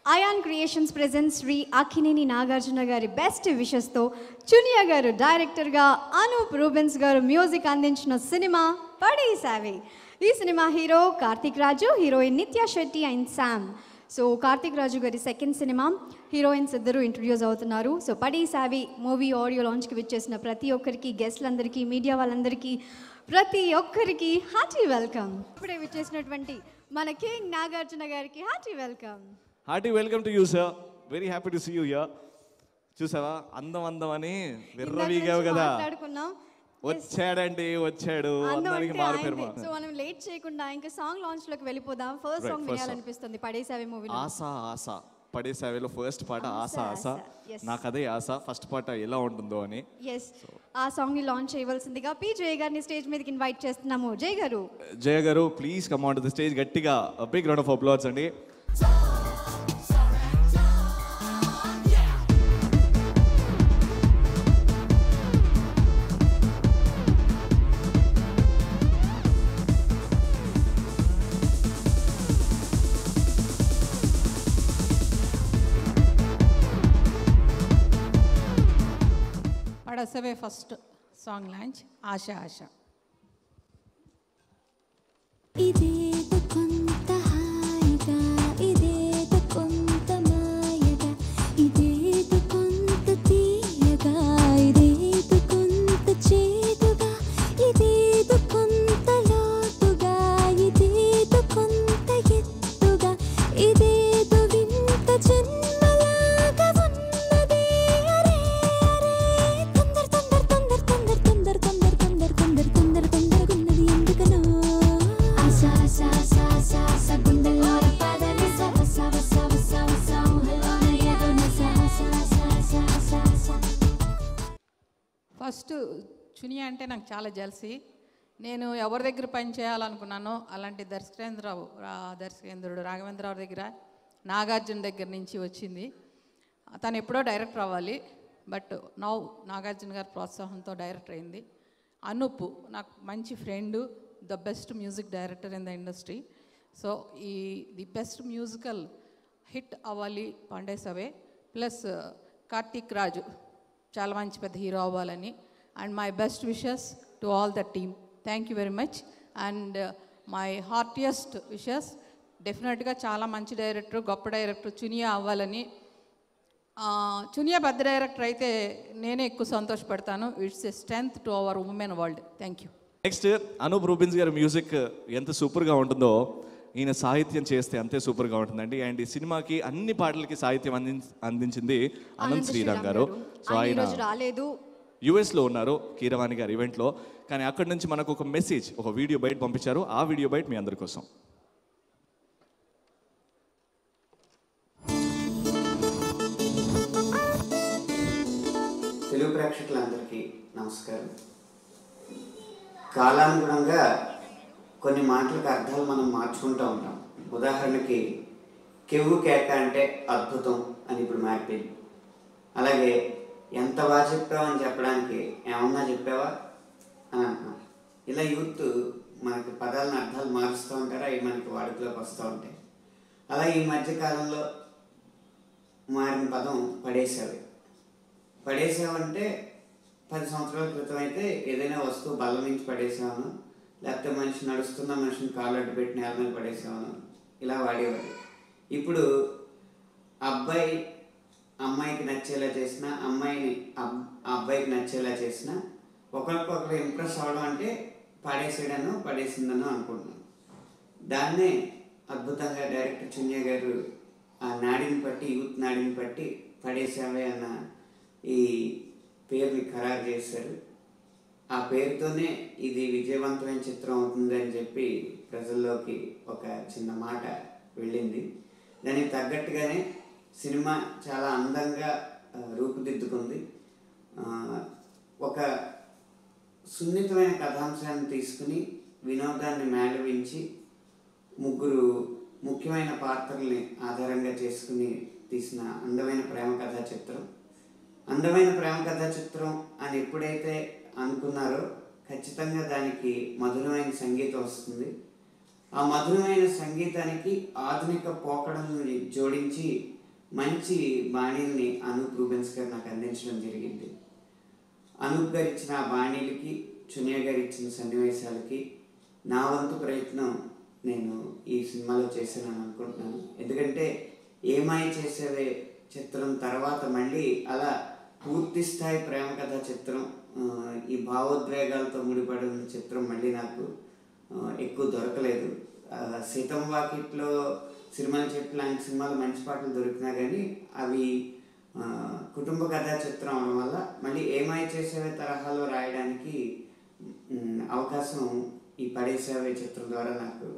Ion creations present Shri Akkineni Nagarjuna గారి best విషెస్తో చునియా గారు డైరెక్టర్గా అనూప్ రూబెన్స్ గారు మ్యూజిక్ అందించిన సినిమా పడి సావి ఈ cinema hero Karthik Raju heroine Nithya Shetty and Sam so Karthik Raju గారి సెకండ్ సినిమా హీరోయిన్స్ ఇద్దరు ఇంట్రడ్యూస్ అవుతున్నారు so Padi Savi movie audio లాంచ్కి విచ్చేసిన ప్రతి ఒక్కరికి గెస్ట్లందరికీ మీడియా వాళ్ళందరికీ ప్రతి ఒక్కరికి హార్టీ వెల్కమ్ ఇప్పుడే విచ్చేసినటువంటి మన కింగ్ నాగార్జున గారికి hearty welcome hearty welcome to you sir very happy to see you yeah చూసావా అందం అందం అని విర్రవీగావు కదా మాట్లాడుకున్నాం వచ్చాడండి వచ్చాడు అందరికి మారిపోయారు మా సో మనం లేట్ చేయకుండా ఇంకా సాంగ్ లాంచ్ లోకి వెళ్ళిపోదాం first Right, song first song. వినాలనిపిస్తుంది పడేసావి మూవీలో ఆశ ఆశ పడే సేవలో ఫస్ట్ పాట ఆశ ఆశ, ఆశ ఆశ. Yes. నాకు అదే ఆశ ఫస్ట్ పాట ఎలా ఉంటుందో అని ఎస్ ఆ సాంగ్ ని లాంచ్ చేయవలసిందిగా పి జయ గారిని స్టేజ్ మీదకి ఇన్వైట్ చేస్తున్నాము జయ గారు జయ గారు please come on to the stage గట్టిగా బిగ్ రౌండ్ ఆఫ్ అప్లాడ్స్ అండి పడసవే ఫస్ట్ సాంగ్ లాంచ్ ఆశ ఆశ ఇదేదో కొంత హాయిగా ఇదేదో కొంత మాయగా ఇదేదో కొంత తీయగా ఇదేదో కొంత చేదుగా ఇదేదో కొంత లోతుగా ఇదేదో కొంత ఎత్తుగా ఇదేదో వింత జన్మలాగా ఉన్నది అరే అరే తొందర తొందర తొందర తొందర తొందర తొందర తొందర తొందర తొందర తొందరగున్నది ఎందుకనో ఆశ ఆశ ఆశ ఆశ ఆశ గుండెల్లో పదని సవ సవ సవ సవ సవ హలోన ఏదో నస ఆశ ఆశ ఆశ ఆశ ఆశ ఫస్ట్ చునియా అంటే నాకు చాలా జలసి నేను ఎవరి దగ్గర పని చేయాలనుకున్నానో అలాంటి దర్శకేంద్రరావు రా- దర్శకేంద్రుడు రాఘవేంద్రరావు దగ్గర నాగార్జున దగ్గర నుంచి వచ్చింది తను ఎప్పుడో డైరెక్టర్ అవ్వాలి బట్ నౌ నాగార్జున గారి ప్రోత్సాహంతో డైరెక్టర్ అయింది అనూప్ నాకు మంచి friend the best music director in the industry so ఈ ది బెస్ట్ మ్యూజికల్ హిట్ అవ్వాలి పాండే సవే ప్లస్ కార్తీక్ రాజు చాలా మంచి పెద్ద హీరో అవ్వాలని and my best wishes to all the team thank you very much and my heartiest wishes డెఫినెట్గా చాలా మంచి director గొప్ప డైరెక్టర్ చునియా అవ్వాలని ఆ, చునియా పెద్ద డైరెక్టర్ అయితే నేనే ఎక్కువ సంతోషపడతాను it's a strength to our women world thank you next Anoop Rubens గారి మ్యూజిక్ ఎంత సూపర్గా ఉంటుందో ఈయన సాహిత్యం చేస్తే అంతే సూపర్గా ఉంటుందండి అండ్ ఈ సినిమాకి అన్ని పాటలకి సాహిత్యం అంది అందించింది అనంత్ శ్రీరామ్ గారు సో ఆయన ఆయన ఈరోజు రాలేదు యుఎస్లో ఉన్నారు కీరవాణి గారి ఈవెంట్లో కానీ అక్కడి నుంచి మనకు ఒక మెసేజ్ ఒక వీడియో బయట పంపించారు ఆ వీడియో బయట మీ అందరి కోసం తెలుగు ప్రేక్షకులందరికీ నమస్కారం కాలానుగుణంగా కొన్ని మాటలకు అర్థాలు మనం మార్చుకుంటూ ఉంటాం ఉదాహరణకి కెవ్వు కేక అంటే అద్భుతం అని ఇప్పుడు మారిపోయింది అలాగే ఎంత బాగా చెప్పావు అని చెప్పడానికి ఏమన్నా చెప్పావా అని అంటున్నాం ఇలా యూత్ మనకి పదాలను అర్థాలు మారుస్తూ ఉంటారు అవి మనకి వాడుకలోకి వస్తూ ఉంటాయి అలా ఈ మధ్య కాలంలో మారిన పదం పడేసేవి పడేసామంటే పది సంవత్సరాల క్రితం అయితే ఏదైనా వస్తువు బల్ల నుంచి పడేసామను లేకపోతే మనిషి నడుస్తున్న మనిషిని కాళ్ళు అడ్డు పెట్టి నేల మీద పడేసామను ఇలా వాడేవారు ఇప్పుడు అబ్బాయి అమ్మాయికి నచ్చేలా చేసిన అమ్మాయిని అబ్- ఆ అబ్బాయికి నచ్చేలా చేసిన ఒకరికొకరు ఇంప్రెస్ అవడం అంటే పడేసేయడను పడేసిందను అనుకుంటున్నాను దాన్నే అద్భుతంగా డైరెక్టర్ చున్య గారు ఆ నాడిని బట్టి యూత్ నాడిని బట్టి పడేసావే అన్న ఈ పేరుని ఖరారు చేశారు ఆ పేరుతోనే ఇది విజయవంతమైన చిత్రం అవుతుందని చెప్పి ప్రజల్లోకి ఒక చిన్న మాట వెళ్ళింది దానికి తగ్గట్టుగానే సినిమా చాలా అందంగా ఆ, రూపుదిద్దుకుంది ఆ, ఒక సున్నితమైన కథాంశాన్ని తీసుకుని వినోదాన్ని మేళవించి ముగ్గురు ముఖ్యమైన పాత్రల్ని ఆధారంగా చేసుకుని తీసిన అందమైన ప్రేమ కథా చిత్రం అందమైన ప్రేమ కథా చిత్రం అని ఎప్పుడైతే అనుకున్నారో ఖచ్చితంగా దానికి మధురమైన సంగీతం వస్తుంది ఆ మధురమైన సంగీతానికి ఆధునిక పోకడలను జోడించి మంచి బాణీల్ని అనూప్ రూబెన్స్ గారు నాకు అందించడం జరిగింది అనూప్ గారు ఇచ్చిన ఆ బాణీలకి చునియా గారు ఇచ్చిన సన్నివేశాలకి నా వంతు ప్రయత్నం నేను ఈ సినిమాలో చేశానని అనుకుంటున్నాను ఎందుకంటే ఏమాయ చేసేవే చిత్రం తర్వాత మళ్ళీ అలా పూర్తి స్థాయి ప్రేమ కథ చిత్రం ఆ, ఈ భావోద్వేగాలతో ముడిపడి ఉన్న చిత్రం మళ్ళీ నాకు ఆ, ఎక్కువ దొరకలేదు ఆ, సీతం వాకిట్లో సినిమాల చెట్టు లాంటి సినిమాలు మంచి పాటలు దొరికినా కానీ అవి ఆ, కుటుంబ కథా చిత్రం అవడం వల్ల మళ్ళీ ఏమై చేసేవే తరహాలో రాయడానికి మ్, అవకాశం ఈ పడేసేవే చిత్రం ద్వారా నాకు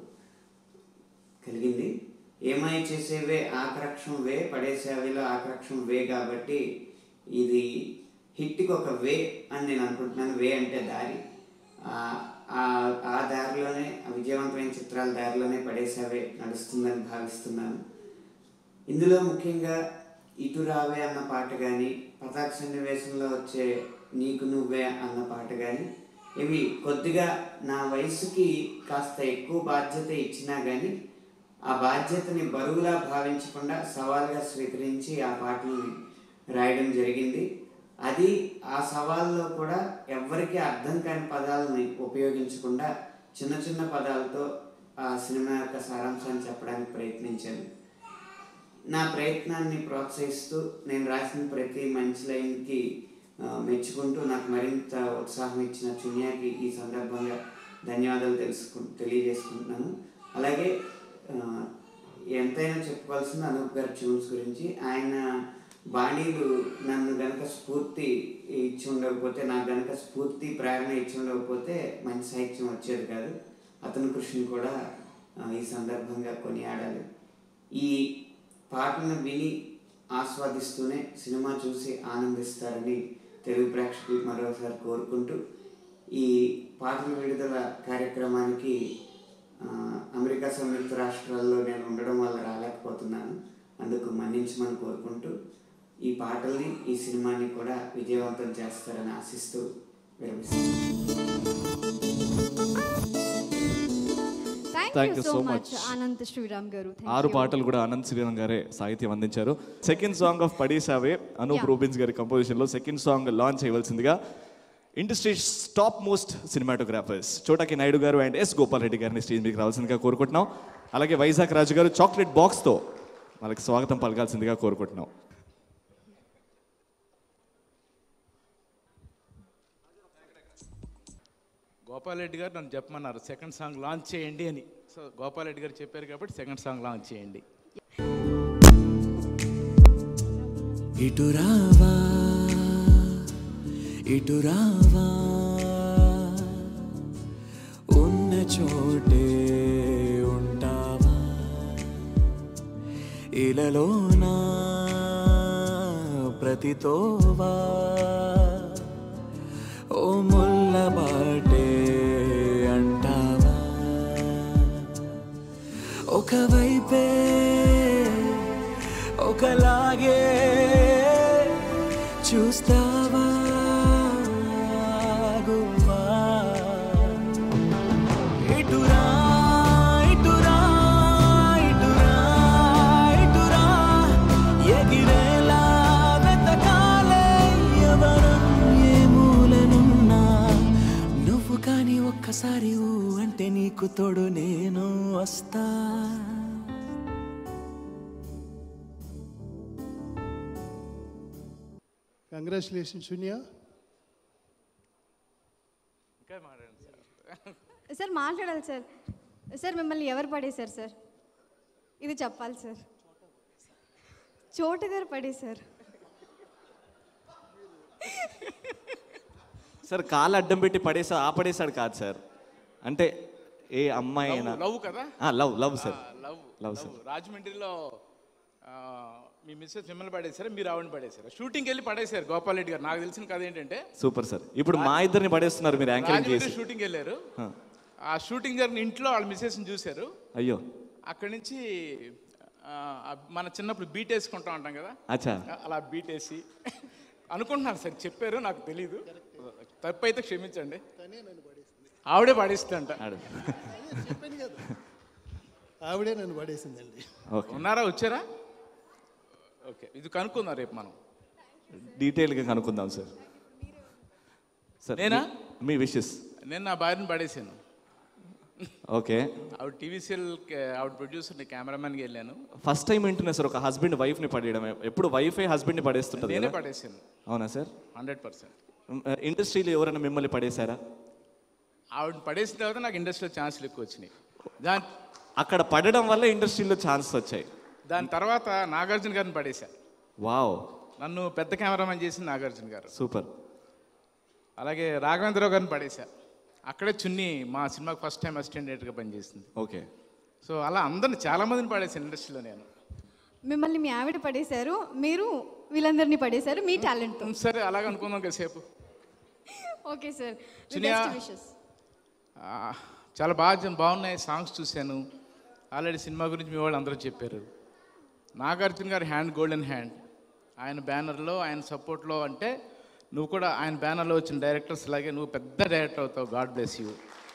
కలిగింది ఏమై చేసేవే ఆకరక్షం వే పడేసేవేలో ఆకరక్షం వే కాబట్టి ఇది హిట్కి ఒక వే అని నేను అనుకుంటున్నాను వే అంటే దారి ఆ- ఆ- ఆ దారిలోనే ఆ విజయవంతమైన చిత్రాల దారిలోనే పడేసేవే నడుస్తుందని భావిస్తున్నాను ఇందులో ముఖ్యంగా ఇటు రావే అన్న పాట కానీ పతాక సన్నివేశంలో వచ్చే నీకు నువ్వే అన్న పాట కానీ ఇవి కొద్దిగా నా వయసుకి కాస్త ఎక్కువ బాధ్యత ఇచ్చినా కానీ ఆ బాధ్యతని బరువులా భావించకుండా సవాల్గా స్వీకరించి ఆ పాటల్ని రాయడం జరిగింది అది ఆ సవాల్లో కూడా ఎవ్వరికీ అర్థం కాని పదాలని ఉపయోగించకుండా చిన్న చిన్న పదాలతో ఆ సినిమా యొక్క సారాంశాన్ని చెప్పడానికి ప్రయత్నించాను నా ప్రయత్నాన్ని ప్రోత్సహిస్తూ నేను రాసిన ప్రతి మంచి లైన్కి ఆ, మెచ్చుకుంటూ నాకు మరింత ఉత్సాహం ఇచ్చిన చునియాకి ఈ సందర్భంగా ధన్యవాదాలు తెలుసుకు తెలియజేసుకుంటున్నాను అలాగే ఆ, ఎంతైనా చెప్పుకోవాల్సింది అనూప్ గారి ట్యూన్స్ గురించి ఆయన బాణీలు నన్ను గనక స్ఫూర్తి ఇచ్చి ఉండకపోతే నాకు గనక స్ఫూర్తి ప్రేరణ ఇచ్చి ఉండకపోతే మంచి సాహిత్యం వచ్చేది కాదు అతని కృషిని కూడా ఆ, ఈ సందర్భంగా కొనియాడాలి ఈ పాటను విని ఆస్వాదిస్తూనే సినిమా చూసి ఆనందిస్తారని తెలుగు ప్రేక్షకులు మరోసారి కోరుకుంటూ ఈ పాటల విడుదల కార్యక్రమానికి ఆ, అమెరికా సంయుక్త రాష్ట్రాల్లో నేను ఉండడం వల్ల రాలేకపోతున్నాను అందుకు మన్నించమని కోరుకుంటూ ఈ పాటల్ని ఈ సినిమాని కూడా విజయవంతం చేస్తారని ఆశిస్తూ విరమిస్తాను thank you so much Anant Sriram garu Thank ఆరు you. పాటలు కూడా అనంత్ శ్రీరామ్ గారే సాహిత్యం అందించారు second song of Padesave Anup Yeah. Rubens గారి కంపోజిషన్లో సెకండ్ సాంగ్ లాంచ్ చేయవలసిందిగా industry top most cinematographers Chota K Naidu garu and yes Gopal Reddy గారిని స్టేజ్ మీకు రావాల్సిందిగా కోరుకుంటున్నాం అలాగే వైజాగ్ రాజు గారు చాక్లెట్ బాక్స్తో వాళ్ళకి స్వాగతం పలకాల్సిందిగా కోరుకుంటున్నాం గోపాల్ రెడ్డి గారు నన్ను చెప్పమన్నారు సెకండ్ సాంగ్ లాంచ్ చేయండి అని సో గోపాల్ రెడ్డి గారు చెప్పారు కాబట్టి సెకండ్ సాంగ్ లాంచ్ చేయండి ఇటు రావా ఇటు రావా ఉన్న చోటే ఉంటావా ఇలలోనా ప్రతితోవా ఓ ముల్ల బాటే అంటావా ఒకవైపే ఒకలాగే చూస్తావా గువ్వా ఇటురా ఇటురా ఇటురా ఇటురా ఎగిరేలా వెతకాలే ఎవరం ఏ మూలనున్నా నువ్వు కాని ఒక్కసారి ఊ అంటే నీకు తోడు నేను వస్తా కంగ్రాచులేషన్ శూన్య ఇంకా మాట్లాడండి సార్ సార్ మాట్లాడాలి సార్ సార్ మిమ్మల్ని ఎవరు పడేశారు సార్ ఇది చెప్పాలి సార్ చోటు గారు పడేశారు సార్ కాలు అడ్డం పెట్టి పడేసా ఆ పడేశాడు కాదు సార్ అంటే ఏ అమ్మాయి అయినా లవ్ కదా love love sir love love love sir రాజమండ్రిలో ఆ, మీ మిస్సెస్ మిమ్మల్ని పడేశారా మీరు ఆవిడని పడేశారా షూటింగ్కి వెళ్ళి పడేశారు గోపాల్ రెడ్డి గారు నాకు తెలిసిన కథ ఏంటంటే సూపర్ సార్ ఇప్పుడు మా ఇద్దరిని పడేస్తున్నారు మీరు యాంకరింగ్ రాజమండ్రి చేసి షూటింగ్ వెళ్ళారు ఆ. ఆ షూటింగ్ జరిగిన ఇంట్లో వాళ్ళ మిస్సెస్ని చూశారు అయ్యో అక్కడి నుంచి ఆ, ఆ మన చిన్నప్పుడు బీట్ వేసుకుంటా ఉంటాం కదా అచ్చా అలా బీట్ వేసి అనుకుంటున్నాను సార్ చెప్పారు నాకు తెలీదు తప్పు అయితే క్షమించండి ఆవిడే పాడిస్తుందంట ఆడు. చెప్పాను కదా ఆవిడే నన్ను పడేసిందండి ఓకే ఉన్నారా వచ్చారా ఓకే ఇది కనుక్కుందాం రేపు మనం డీటెయిల్గా కనుక్కుందాం సార్ సార్ నేనా? మీ- మీ విషెస్ నేను నా భార్యను పడేసాను ఓకే ఆవిడ టీవీసీఎల్ ఆవిడ ప్రొడ్యూసర్ కెమెరామెన్కి వెళ్ళాను ఫస్ట్ టైం వింటున్నా సార్ ఒక హస్బెండ్ వైఫ్ని పడేయడం ఎప్పుడు వైఫే హస్బెండ్ని పడేస్తుంటుంది నేనే కదా? పడేసాను అవునా సార్ హండ్రెడ్ పర్సెంట్ ఇండస్ట్రీలో ఎవరైనా మిమ్మల్ని పడేశారా ఆవిడ పడేసిన తర్వాత నాకు ఇండస్ట్రీలో ఛాన్సులు ఎక్కువ వచ్చినాయి దాని అక్కడ పడడం వల్ల ఇండస్ట్రీలో ఛాన్సెస్ వచ్చాయి దాని తర్వాత నాగార్జున గారిని పడేశా వావ్ నన్ను పెద్ద కెమెరామెన్ చేసింది నాగార్జున గారు సూపర్ అలాగే రాఘవేంద్రరావు గారిని పడేశా అక్కడే చున్ని మా సినిమాకి ఫస్ట్ టైం అసిస్టెంట్ డైరెక్టర్గా పనిచేసింది ఓకే సో అలా అందరిని చాలా మందిని పడేసాను ఇండస్ట్రీలో నేను మిమ్మల్ని మీ ఆవిడ పడేశారు మీరు వీళ్ళందరినీ పడేశారు మీ టాలెంట్తో ఉమ్, సరే అలాగ అనుకుందాం కాసేపు okay sir Chunia. Best wishes ఆ, చాలా బాగా బాగున్నాయి సాంగ్స్ చూశాను ఆల్రెడీ సినిమా గురించి మీ వాళ్ళు అందరూ చెప్పారు నాగార్జున గారి హ్యాండ్ గోల్డెన్ హ్యాండ్ ఆయన బ్యానర్లో ఆయన సపోర్ట్లో అంటే నువ్వు కూడా ఆయన బ్యానర్లో వచ్చిన డైరెక్టర్స్ లాగే నువ్వు పెద్ద డైరెక్టర్ అవుతావు God bless you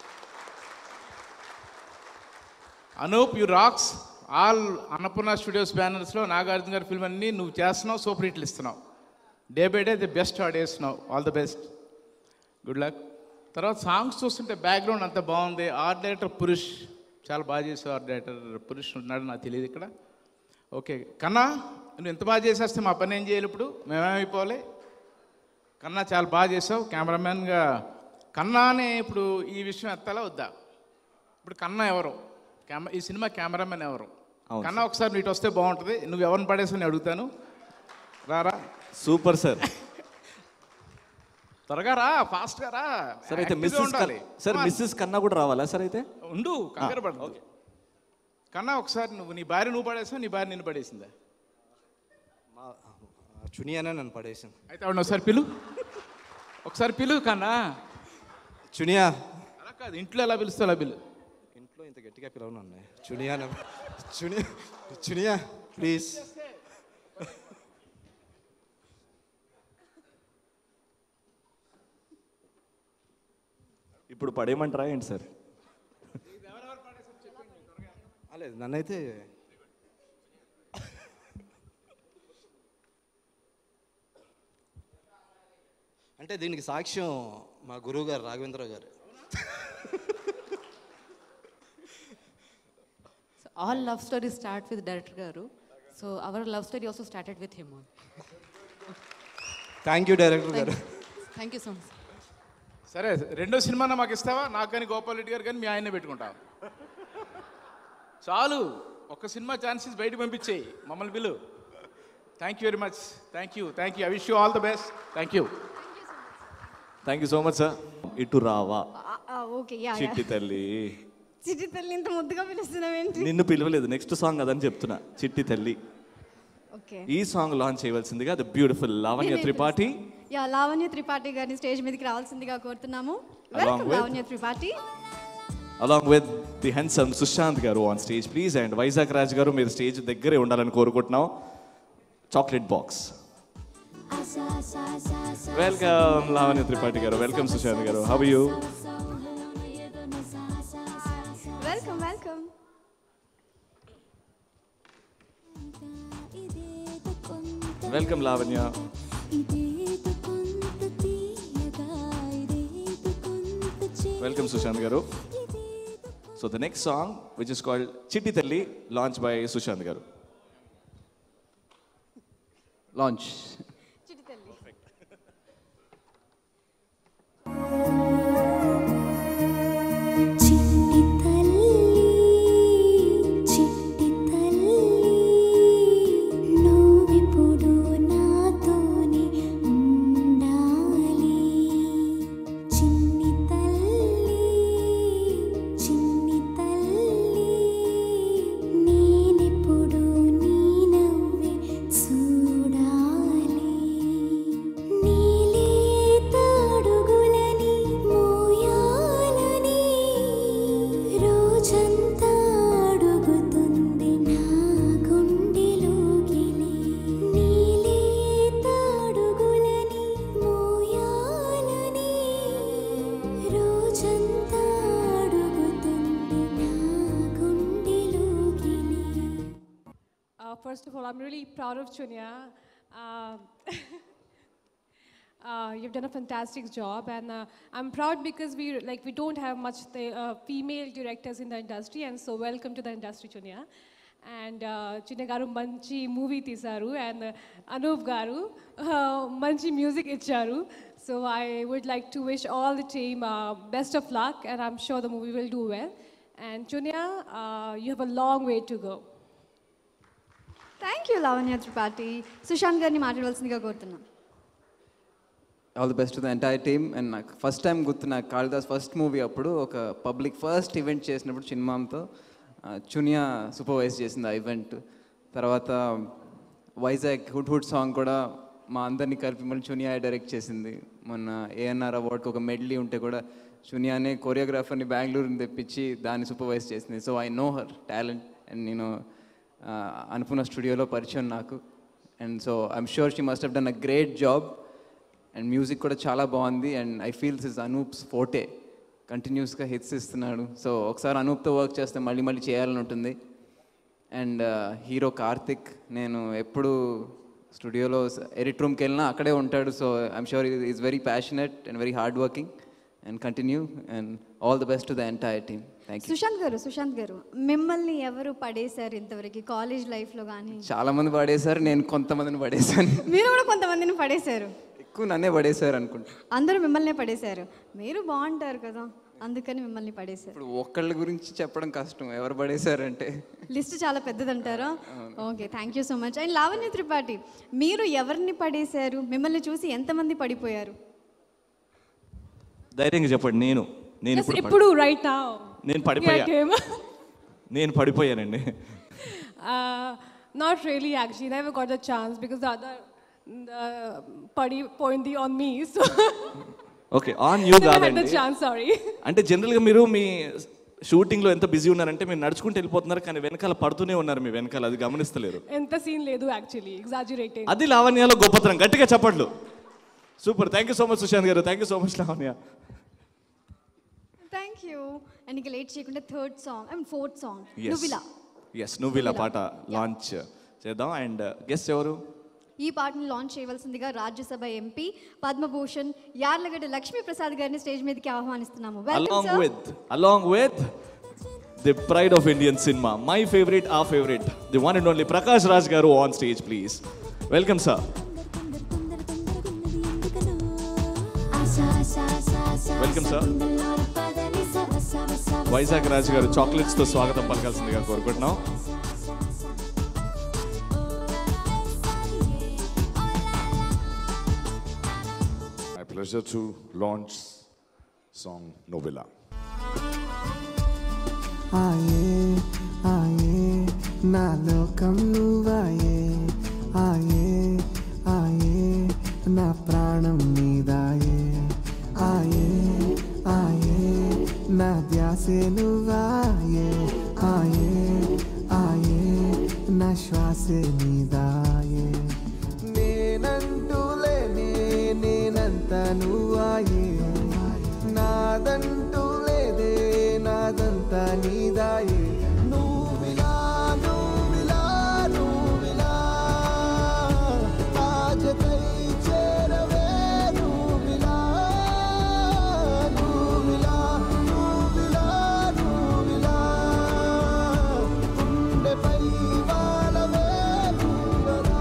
Anup you rocks all Annapurna studios బ్యానర్స్లో నాగార్జున గారి ఫిల్మ్ అన్నీ నువ్వు చేస్తున్నావు సూపర్ హిట్లు ఇస్తున్నావు day by day the best ఆడేస్తున్నావు all the best good luck తర్వాత సాంగ్స్ చూస్తుంటే బ్యాక్గ్రౌండ్ అంత బాగుంది ఆర్ట్ డైరెక్టర్ పురుష్ చాలా బాగా చేసావు ఆర్ట్ డైరెక్టర్ పురుష్ ఉన్నాడు నాకు తెలియదు ఇక్కడ ఓకే కన్నా నువ్వు ఎంత బాగా చేసేస్తే మా పని ఏం చేయాలి ఇప్పుడు మేమేమైపోవాలి కన్నా చాలా బాగా చేసావు కెమెరామ్యాన్గా కన్నానే ఇప్పుడు ఈ విషయం ఎత్తాలా వద్దా ఇప్పుడు కన్నా ఎవరు కెమెరా ఈ సినిమా కెమెరామెన్ ఎవరు అవును కన్నా ఒకసారి నీటి వస్తే బాగుంటుంది నువ్వు ఎవరిని పడేసని అడుగుతాను రారా సూపర్ సార్ త్వరగా రా ఫాస్ట్గా రా సార్ అయితే Active గా మిస్సెస్ ఉండాలి సార్ Come on. మిస్సెస్ కన్నా కూడా రావాలా సార్ అయితే ఉండు కంగారు పడదు కన్నా ఒకసారి నువ్వు నీ భార్య నువ్వు పడేసావు నీ భార్య నిన్ను పడేసిందా చునియానే నన్ను పడేసింది అయితే ఆవిడ ఒకసారి పిలు ఒకసారి పిలు కన్నా చునియా అలా కాదు ఇంట్లో ఎలా పిలుస్తావు అలా పిలు ఇంట్లో ఇంత గట్టిగా పిలవను అన్నయ్య చునియా చునియా చునియా ప్లీజ్ ఇప్పుడు పడేయమంటారా ఏంటి సార్ లేదు నన్నైతే అంటే దీనికి సాక్ష్యం మా గురువు గారు రాఘవేంద్ర గారు So all love stories start with director Garu. So our love story also started with him. only. Thank you director garu Thank you so much. సరే రెండో సినిమా మాకు ఇస్తావా నాకు కానీ గోపాల్ రెడ్డి గారు కానీ మీ ఆయనే పెట్టుకుంటాం చాలు ఒక్క సినిమా ఛాన్సెస్ బయట పంపించేయి మమ్మల్ని పిలు thank you very much thank you thank you I wish you all the best thank you thank you so much sir ఇటు రావా ఓకే యా చిట్టి తల్లి చిట్టి తల్లి ఇంత ముద్దుగా పిలుస్తున్నావేంటి నిన్ను పిలవలేదు నెక్స్ట్ సాంగ్ అదని చెప్తున్నా చిట్టి తల్లి ఓకే ఈ సాంగ్ లాంచ్ చేయవలసిందిగా the beautiful Lavanya Tripathi yeah Lavanya Tripathi గారిని స్టేజ్ మీదకి రావాల్సిందిగా కోరుతున్నాము welcome with- Lavanya Tripathi along with the handsome Sushant garu on stage please and Vizag Raj garu మీరు స్టేజ్ దగ్గరే ఉండాలని కోరుకుంటున్నాం chocolate box welcome Lavanya Tripathi garu welcome Sushant garu have you welcome welcome welcome Lavanya welcome Sushant garu so the next song which is called Chitti Talli launch by Sushant గారు launch చిట్టి తల్లి చిట్టి తల్లి చిట్టి తల్లి నువ్విప్పుడు నాతోనే ఉండాలి చిన్ని తల్లి చిన్ని తల్లి నేనెప్పుడు నీ నవ్వే చూడాలి first of all, I'm really proud of Chunya. Um, uh, you've done a fantastic job, and uh, I'm proud because we like we don't have much the, uh, female directors in the industry, and so welcome to the industry, Chunya. And uh, Chunya garu manchi movie తీశారు and uh, Anup garu uh, manchi music ఇచ్చారు. So I would like to wish all the team uh, best of luck, and I'm sure the movie will do well. And Chunya, uh, you have a long way to go. Thank you Lavanya Tripathi Sushant గారిని మాట్లాడవలసిందిగా కోరుతున్నాం all the best to the entire team and నాకు first time గుర్తు నాకు Kalidas first movie అప్పుడు ఒక public first event చేసినప్పుడు చిన్మామ్తో Chuniya supervise చేసింది ఆ ఈవెంట్ తర్వాత వైజాగ్ హుడ్ హుడ్ సాంగ్ కూడా మా అందరినీ కలిపి మళ్ళీ చునియా డైరెక్ట్ చేసింది మొన్న ఏఎన్ఆర్ అవార్డ్కి ఒక మెడలీ ఉంటే కూడా చునియానే కొరియోగ్రాఫర్ని బెంగళూరుని తెప్పించి దాన్ని సూపర్వైజ్ చేసింది so I know her talent and నేను అనుకున్న స్టూడియోలో పరిచయం నాకు and so I'm sure she must have done a great job and music కూడా చాలా బాగుంది and I feels is Anup's forte కంటిన్యూస్గా హిట్స్ ఇస్తున్నాడు సో ఒకసారి అనూప్తో వర్క్ చేస్తే మళ్ళీ మళ్ళీ చేయాలని ఉంటుంది అండ్ హీరో కార్తిక్ నేను ఎప్పుడు స్టూడియోలో ఎడిట్ రూమ్కి వెళ్ళినా అక్కడే ఉంటాడు so I'm sure is very passionate and very hard working and continue and all the best to the entire team thank you Sushant garu Sushant గారు మిమ్మల్ని ఎవరు పడేశారు ఇంతవరకు కాలేజ్ లైఫ్లో కానీ చాలా మంది పడేశారు నేను కొంతమందిని పడేశాను మీరు కూడా కొంతమందిని పడేశారు ఎక్కువ నన్నే పడేశారు అనుకుంటా అందరూ మిమ్మల్నే పడేశారు మీరు బాగుంటారు కదా అందుకని మిమ్మల్ని పడేశారు ఇప్పుడు ఒక్కళ్ళ గురించి చెప్పడం కష్టం ఎవరు పడేశారంటే లిస్ట్ చాలా పెద్దదంటారా okay thank you so much and Lavanya Tripathi మీరు ఎవరిని పడేశారు మిమ్మల్ని చూసి ఎంతమంది పడిపోయారు ధైర్యంగా చెప్పండి నేను నేను Yes, ఇప్పుడు ఇప్పుడు right now. నేను పడిపోయా Yeah, game. నేను పడిపోయానండి Uh, not really, actually. Never got the chance because the other the party pointed on me. So okay on you never had the కాదండి chance. Sorry. అంటే జనరల్గా మీరు మీ షూటింగ్లో ఎంత బిజీ ఉన్నారంటే మీరు నడుచుకుంటూ వెళ్ళిపోతున్నారు కానీ వెనకాల పడుతూనే ఉన్నారు మీ వెనకాల అది గమనిస్తలేరు ఎంత సీన్ లేదు యాక్చువల్లీ ఎగ్జాజురేటింగ్ అది లావణ్యలో గొప్పతనం గట్టిగా చెప్పట్లు super thank you so much Sushant garu thank you so much Lavanya thank you and ఇక లేట్ చేయకుండా third song and fourth song ఎస్ నువ్విలా ఎస్ నువ్వు ఇలా పాట లాంచ్ చేద్దాం అండ్ గెస్ట్ ఎవరు ఈ పాటను లాంచ్ చేయవలసిందిగా రాజ్యసభ ఎంపీ పద్మభూషణ్ యార్లగడ్డ లక్ష్మీ ప్రసాద్ గారిని స్టేజ్ మీదకి ఆహ్వానిస్తున్నాము welcome along sir with along with the pride of Indian cinema my favourite uh favourite the one and only Prakash Raj garu on stage please welcome sir welcome sir Vizag Raju garu chocolates తో స్వాగతం పలకాల్సిందిగా కోరుకుంటున్నాం My pleasure to launch song Novella. ఆయే ఆయే నా లోకం నువ్వాయే ఆయే ఆయే నా ప్రాణం నీదాయే ఆయే ఆయే నా ధ్యాసే నువ్వాయే ఆయే ఆయే నా శ్వాసే నీదాయే నేనంటూ లేనే నేనంత నువ్వాయే నాదంటూ లేదే నాదంతా నీదాయే నువ్విలా నువ్విలా నువ్విలా ఆజకై చేరవే నువ్విలా నువ్విలా నువ్విలా నువ్విలా గుండెపై వాలవే నువ్వలా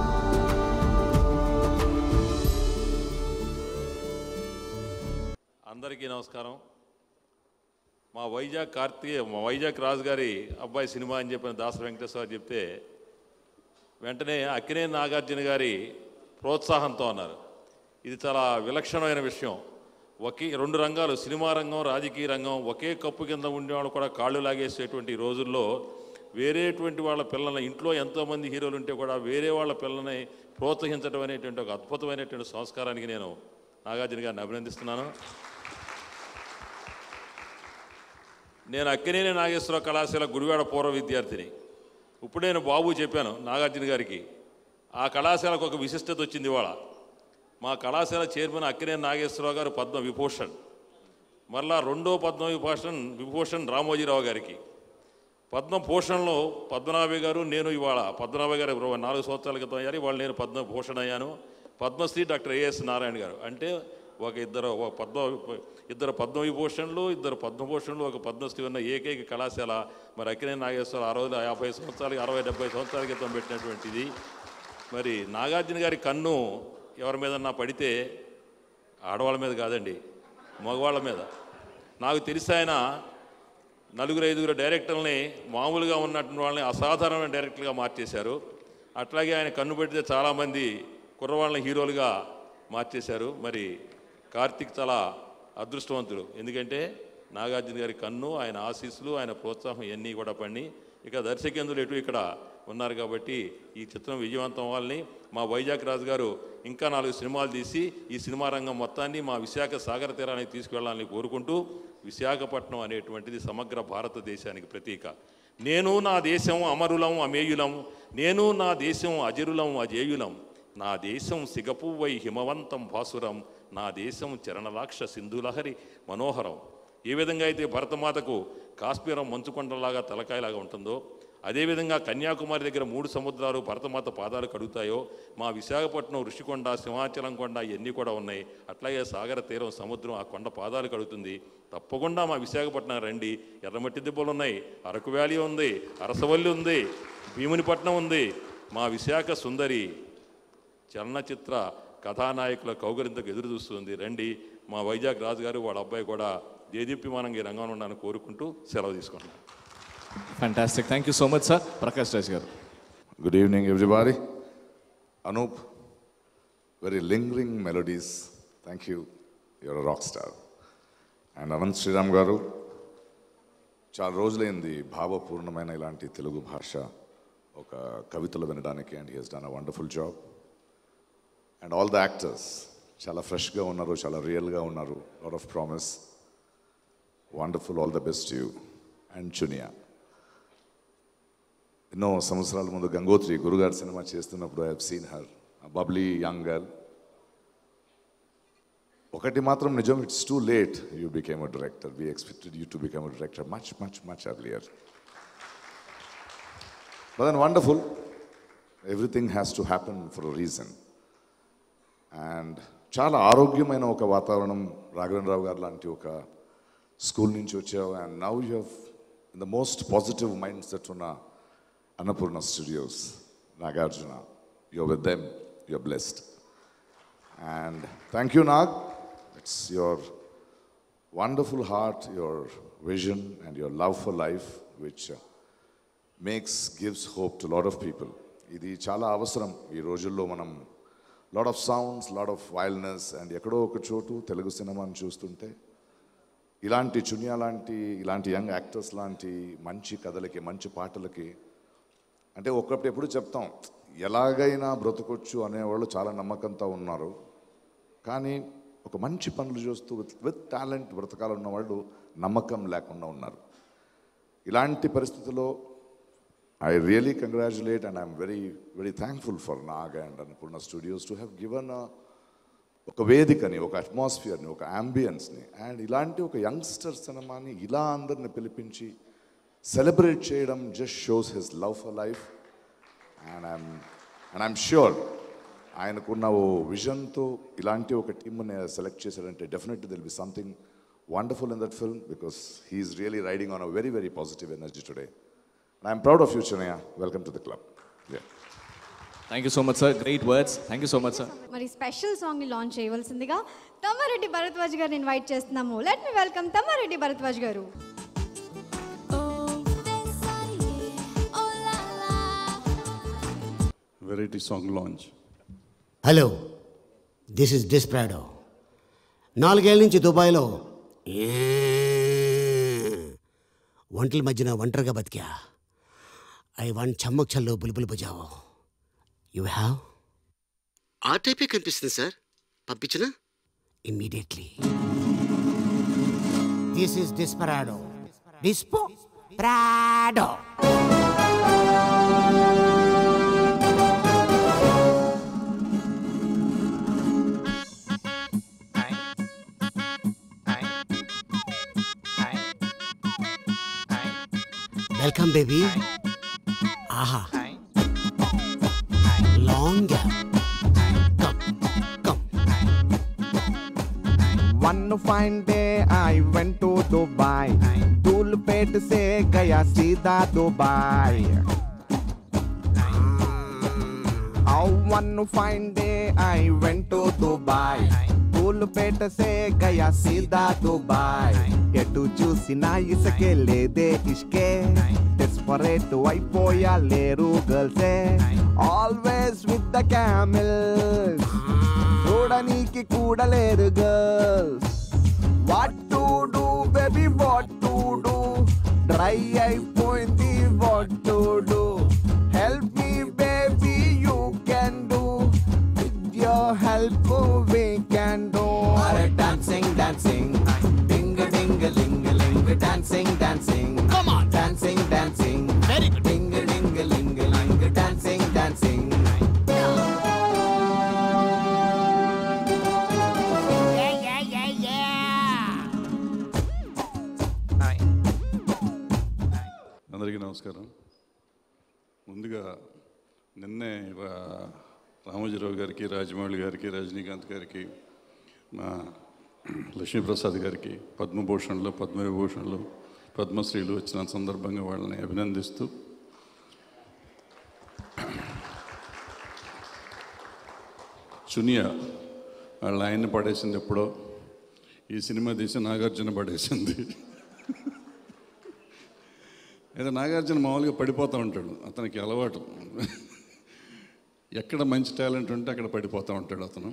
అందరికీ నమస్కారం మా వైజాగ్ కార్తీయ మా వైజాగ్ రాజు గారి అబ్బాయి సినిమా అని చెప్పిన దాస వెంకటేశ్వర చెప్తే వెంటనే అక్కినే నాగార్జున గారి ప్రోత్సాహంతో అన్నారు ఇది చాలా విలక్షణమైన విషయం ఒకే రెండు రంగాలు సినిమా రంగం రాజకీయ రంగం ఒకే కప్పు కింద ఉండేవాళ్ళు కూడా కాళ్ళు లాగేసేటువంటి రోజుల్లో వేరేటువంటి వాళ్ళ పిల్లల్ని ఇంట్లో ఎంతోమంది హీరోలు ఉంటే కూడా వేరే వాళ్ళ పిల్లల్ని ప్రోత్సహించడం అనేటువంటి ఒక అద్భుతమైనటువంటి సంస్కారానికి నేను నాగార్జున గారిని అభినందిస్తున్నాను నేను అక్కినేని నాగేశ్వర కళాశాల గుడివాడ పూర్వ విద్యార్థిని ఇప్పుడు నేను బాబు చెప్పాను నాగార్జున గారికి ఆ కళాశాలకు ఒక విశిష్టత వచ్చింది ఇవాళ మా కళాశాల చైర్మన్ అక్కినేని నాగేశ్వరరావు గారు పద్మ విభూషణ్ మరలా రెండో పద్మ విభూషణ్ విభూషణ్ రామోజీరావు గారికి పద్మభూషణ్లో పద్మనాభి గారు నేను ఇవాళ పద్మనాభ గారు ఇరవై నాలుగు సంవత్సరాల క్రితం అయ్యారు ఇవాళ నేను పద్మభూషణ్ అయ్యాను పద్మశ్రీ డాక్టర్ ఏఎస్ నారాయణ గారు అంటే ఒక ఇద్దరు ఒక పద్మ ఇద్దరు పద్మవిభూషణ్లు ఇద్దరు పద్మభూషణ్లు ఒక పద్మశ్రీ ఉన్న ఏకైక కళాశాల మరి అక్కినే నాగేశ్వర ఆ రోజు యాభై సంవత్సరాలకి అరవై డెబ్బై సంవత్సరాల క్రితం పెట్టినటువంటిది మరి నాగార్జున గారి కన్ను ఎవరి మీద పడితే ఆడవాళ్ళ మీద కాదండి మగవాళ్ళ మీద నాకు తెలిసి ఆయన నలుగురు ఐదుగురు డైరెక్టర్ని మామూలుగా ఉన్నటువంటి వాళ్ళని అసాధారణమైన డైరెక్టర్గా మార్చేశారు అట్లాగే ఆయన కన్ను పెడితే చాలామంది కుర్రవాళ్ళని హీరోలుగా మార్చేశారు మరి కార్తీక్ చాలా అదృష్టవంతుడు ఎందుకంటే నాగార్జున గారి కన్ను ఆయన ఆశీస్సులు ఆయన ప్రోత్సాహం ఇవన్నీ కూడా పడి ఇక దర్శకేంద్రులు ఎటు ఇక్కడ ఉన్నారు కాబట్టి ఈ చిత్రం విజయవంతం అవ్వాలని మా వైజాగ్ రాజు గారు ఇంకా నాలుగు సినిమాలు తీసి ఈ సినిమా రంగం మొత్తాన్ని మా విశాఖ సాగర తీరానికి తీసుకువెళ్ళాలని కోరుకుంటూ విశాఖపట్నం అనేటువంటిది సమగ్ర భారతదేశానికి ప్రతీక నేను నా దేశం అమరులం అమేయులం నేను నా దేశం అజరులం అజేయులం నా దేశం సిగపువ్వై హిమవంతం భాసురం నా దేశం చరణలాక్ష సింధులహరి మనోహరం ఏ విధంగా అయితే భరతమాతకు కాశ్మీరం మంచుకొండలాగా తలకాయలాగా ఉంటుందో అదేవిధంగా కన్యాకుమారి దగ్గర మూడు సముద్రాలు భరతమాత పాదాలు కడుగుతాయో మా విశాఖపట్నం ఋషికొండ సింహాచలం కొండ ఇవన్నీ కూడా ఉన్నాయి అట్లాగే సాగర తీరం సముద్రం ఆ కొండ పాదాలు కడుగుతుంది తప్పకుండా మా విశాఖపట్నం రండి ఎర్రమట్టి దిబ్బలు ఉన్నాయి అరకు వ్యాలీ ఉంది అరసవల్లి ఉంది భీమునిపట్నం ఉంది మా విశాఖ సుందరి చలనచిత్ర కథానాయకుల కౌగరింతకు ఎదురు చూస్తుంది రండి మా వైజాగ్ రాజు గారు వాళ్ళ అబ్బాయి కూడా దేదీప్యమానంగా ఈ రంగంలో ఉండాలని కోరుకుంటూ సెలవు తీసుకుంటున్నాను fantastic thank you so much sir Prakash Raj garu Good evening, everybody. Anup, very lingering melodies. Thank you. You're a rock star. And Anant Sriram garu చాలా రోజులైంది భావపూర్ణమైన ఇలాంటి తెలుగు భాష ఒక కవితలు వినడానికి and he's done a wonderful job and all the actors చాలా ఫ్రెష్గా ఉన్నారు చాలా రియల్గా ఉన్నారు lot of promise wonderful all the best you and Chunia ఎన్నో సంవత్సరాల ముందు గంగోత్రి గురుగారు సినిమా చేస్తున్నప్పుడు I have seen her bubbly young girl ఒకటి మాత్రం నిజం it's too late you became a director we expected you to become a director much much much earlier but then wonderful everything has to happen for a reason and చాలా ఆరోగ్యమైన ఒక వాతావరణం రాఘవేంద్రరావు గారు లాంటి ఒక స్కూల్ నుంచి వచ్చావు and now you have in the most positive mind set ఉన్న Annapurna studios Nagarjuna you're with them you're blessed and thank you Nag it's your wonderful heart your vision and your love for life which makes gives hope to lot of people ఇది చాలా అవసరం ఈ రోజుల్లో మనం lot of sounds lot of wildness and ఎక్కడో ఒక చోటు తెలుగు సినిమాని చూస్తుంటే ఇలాంటి చునియా లాంటి ఇలాంటి యంగ్ యాక్టర్స్ లాంటి మంచి కథలకి మంచి పాటలకి అంటే ఒకప్పుడు ఎప్పుడు చెప్తాం ఎలాగైనా బ్రతకొచ్చు అనేవాళ్ళు చాలా నమ్మకంతో ఉన్నారు కానీ ఒక మంచి పనులు చేస్తూ విత్ విత్ టాలెంట్ బ్రతకాలన్న వాళ్ళు నమ్మకం లేకుండా ఉన్నారు ఇలాంటి పరిస్థితుల్లో I really congratulate and I'm very very thankful for Nag and Annapurna studios to have given ఒక వేదికని ఒక అట్మాస్ఫియర్ని ఒక అంబియన్స్ని అండ్ ఇలాంటి ఒక యంగ్స్టర్ సినిమాని ఇలా అందరిని పిలిపించి సెలబ్రేట్ చేయడం just shows his love for life and I'm and I'm sure ఆయనకున్న ఓ విజన్తో ఇలాంటి ఒక టీమ్ని సెలెక్ట్ చేశారంటే definitely will be something wonderful in that film because he's really riding on a very very positive energy today and I'm proud of you Chenniah welcome to the club thank you so much sir great words thank you so much sir మరి special సాంగ్ని launch చేయవలసిందిగా తమ్మారెడ్డి భరద్వాజ్ గారిని invite చేస్తున్నాము let me welcome Tammareddy Bharadwaj garu variety song launch hello this is desperado నాలుగేళ్ల నుంచి దుబాయ్లో ఏ, ఒంటల మధ్యన ఒంటరిగా బతికా ఐ వన్ చమ్మక్ చల్లో బుల్బుల్ బుజావో యు హ్యావ్ ఆ టైపే కనిపిస్తుంది సార్ పంపించిన immediately this is desperado desperado welcome baby ఆహా long gap One fine day I went to Dubai. Dulpet se gaya सीधा Dubai. Oh, one fine day I went to Dubai. Dhoolpet సే గయా సీదా Dubai ఎటు చూసినా ఇసకే లేదే ఇష్కే డెస్పరేట్ అయిపోయా లేరు గర్ల్సే ఆల్వేస్ విత్ ద క్యామిల్స్ చూడనీకి కూడా లేరు girls what to do baby what to do dry అయిపోయింది what to do help me baby you can do with your help we can do అరే dancing dancing ding ding ling ling dancing dancing come on dancing dancing very good ding ding ling ling dancing dancing అందరికీ నమస్కారం ముందుగా నిన్నే రా- రామోజీరావు గారికి రాజమౌళి గారికి రజనీకాంత్ గారికి మా లక్ష్మీప్రసాద్ గారికి పద్మభూషణ్లు పద్మవిభూషణ్లు పద్మశ్రీలు వచ్చిన సందర్భంగా వాళ్ళని అభినందిస్తూ చునియా వాళ్ళ ఆయన్ని పడేసింది ఎప్పుడో ఈ సినిమా తీసి నాగార్జున పడేసింది అయితే నాగార్జున మామూలుగా పడిపోతూ ఉంటాడు అతనికి అలవాటు ఎక్కడ మంచి టాలెంట్ ఉంటే అక్కడ పడిపోతూ ఉంటాడు అతను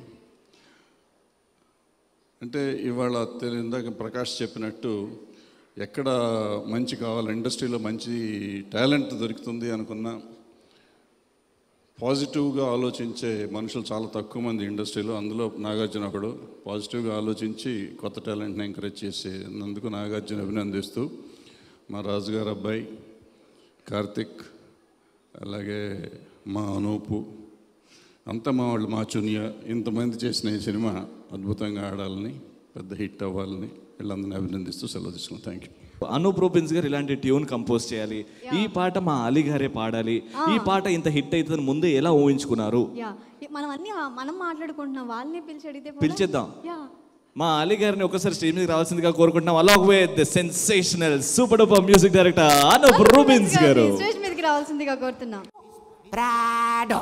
అంటే ఇవాళ తెలి- ఇందాక ప్రకాష్ చెప్పినట్టు ఎక్కడ మంచి కావాలి ఇండస్ట్రీలో మంచి టాలెంట్ దొరుకుతుంది అనుకున్నా పాజిటివ్గా ఆలోచించే మనుషులు చాలా తక్కువ మంది ఇండస్ట్రీలో అందులో నాగార్జున ఒకడు పాజిటివ్గా ఆలోచించి కొత్త టాలెంట్ని ఎంకరేజ్ చేసేందుకు నాగార్జున అభినందిస్తూ మా రాజుగారు అబ్బాయి కార్తిక్ అలాగే మా అనూపు అంతా మా వాళ్ళు మా చునియా ఇంతమంది చేసిన ఈ సినిమా అద్భుతంగా ఆడాలని పెద్ద హిట్ అవ్వాలని వీళ్ళందరినీ అభినందిస్తూ సెలవు తీసుకున్నాం థ్యాంక్ యూ అనూప్ రూబెన్స్ గారు ఇలాంటి ట్యూన్ కంపోజ్ చేయాలి ఈ పాట మా అలీ గారే పాడాలి ఈ పాట ఇంత హిట్ అవుతుందని ముందే ఎలా ఊహించుకున్నారు యా మనం అన్ని మనం మాట్లాడుకుంటున్నాం వాళ్ళని పిలిచి అడిగితే పోలా? పిలిచేద్దాం. యా మా అలీ గారిని ఒకసారి స్టేజ్ మీద రావాల్సిందిగా కోరుకుంటున్నాం along with the sensational super duper music director Anup Rubens garu stage మీదకి రావాల్సిందిగా కోరుతున్నాం ప్రాడో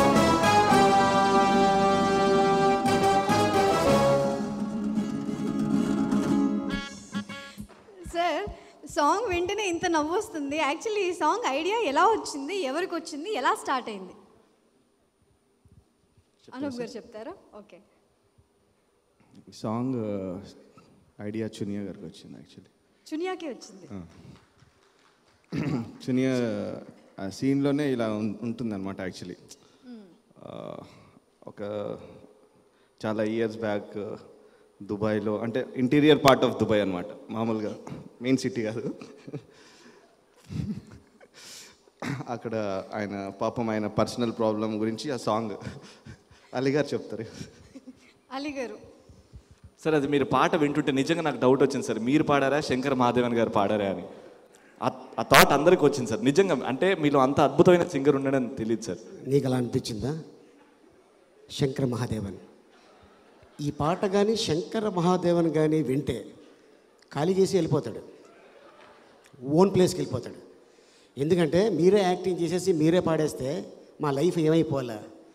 సార్ సాంగ్ వింటేనే ఇంత నవ్వు వస్తుంది యాక్చువల్లీ ఈ సాంగ్ ఐడియా ఎలా వచ్చింది ఎవరికి వచ్చింది ఎలా స్టార్ట్ అయింది అనూప్ గారు చెప్తారా ఓకే ఈ సాంగ్ ఐడియా చునియా గారికి వచ్చింది యాక్చువల్లీ చునియాకే వచ్చింది చునియా ఆ సీన్లోనే ఇలా ఉంటుంది అనమాట యాక్చువల్లీ ఒక చాలా ఇయర్స్ బ్యాక్ దుబాయ్లో అంటే ఇంటీరియర్ పార్ట్ ఆఫ్ దుబాయ్ అనమాట మామూలుగా మెయిన్ సిటీ కాదు అక్కడ ఆయన పాపం ఆయన పర్సనల్ ప్రాబ్లం గురించి ఆ సాంగ్ అలీగారు చెప్తారు అలీ గారు సార్ అది మీరు పాట వింటుంటే నిజంగా నాకు డౌట్ వచ్చింది సార్ మీరు పాడారా శంకర్ మహాదేవన్ గారు పాడారా అని ఆ- ఆ థాట్ అందరికి వచ్చింది సార్ నిజంగా అంటే మీలో అంత అద్భుతమైన సింగర్ ఉండడం తెలియదు సార్ నీకు అలా అనిపించిందా శంకర మహాదేవన్ ఈ పాట కానీ శంకర మహాదేవన్ కానీ వింటే ఖాళీ చేసి వెళ్ళిపోతాడు ఓన్ ప్లేస్కి వెళ్ళిపోతాడు ఎందుకంటే మీరే యాక్టింగ్ చేసేసి మీరే పాడేస్తే మా లైఫ్ ఏమైపోవాలా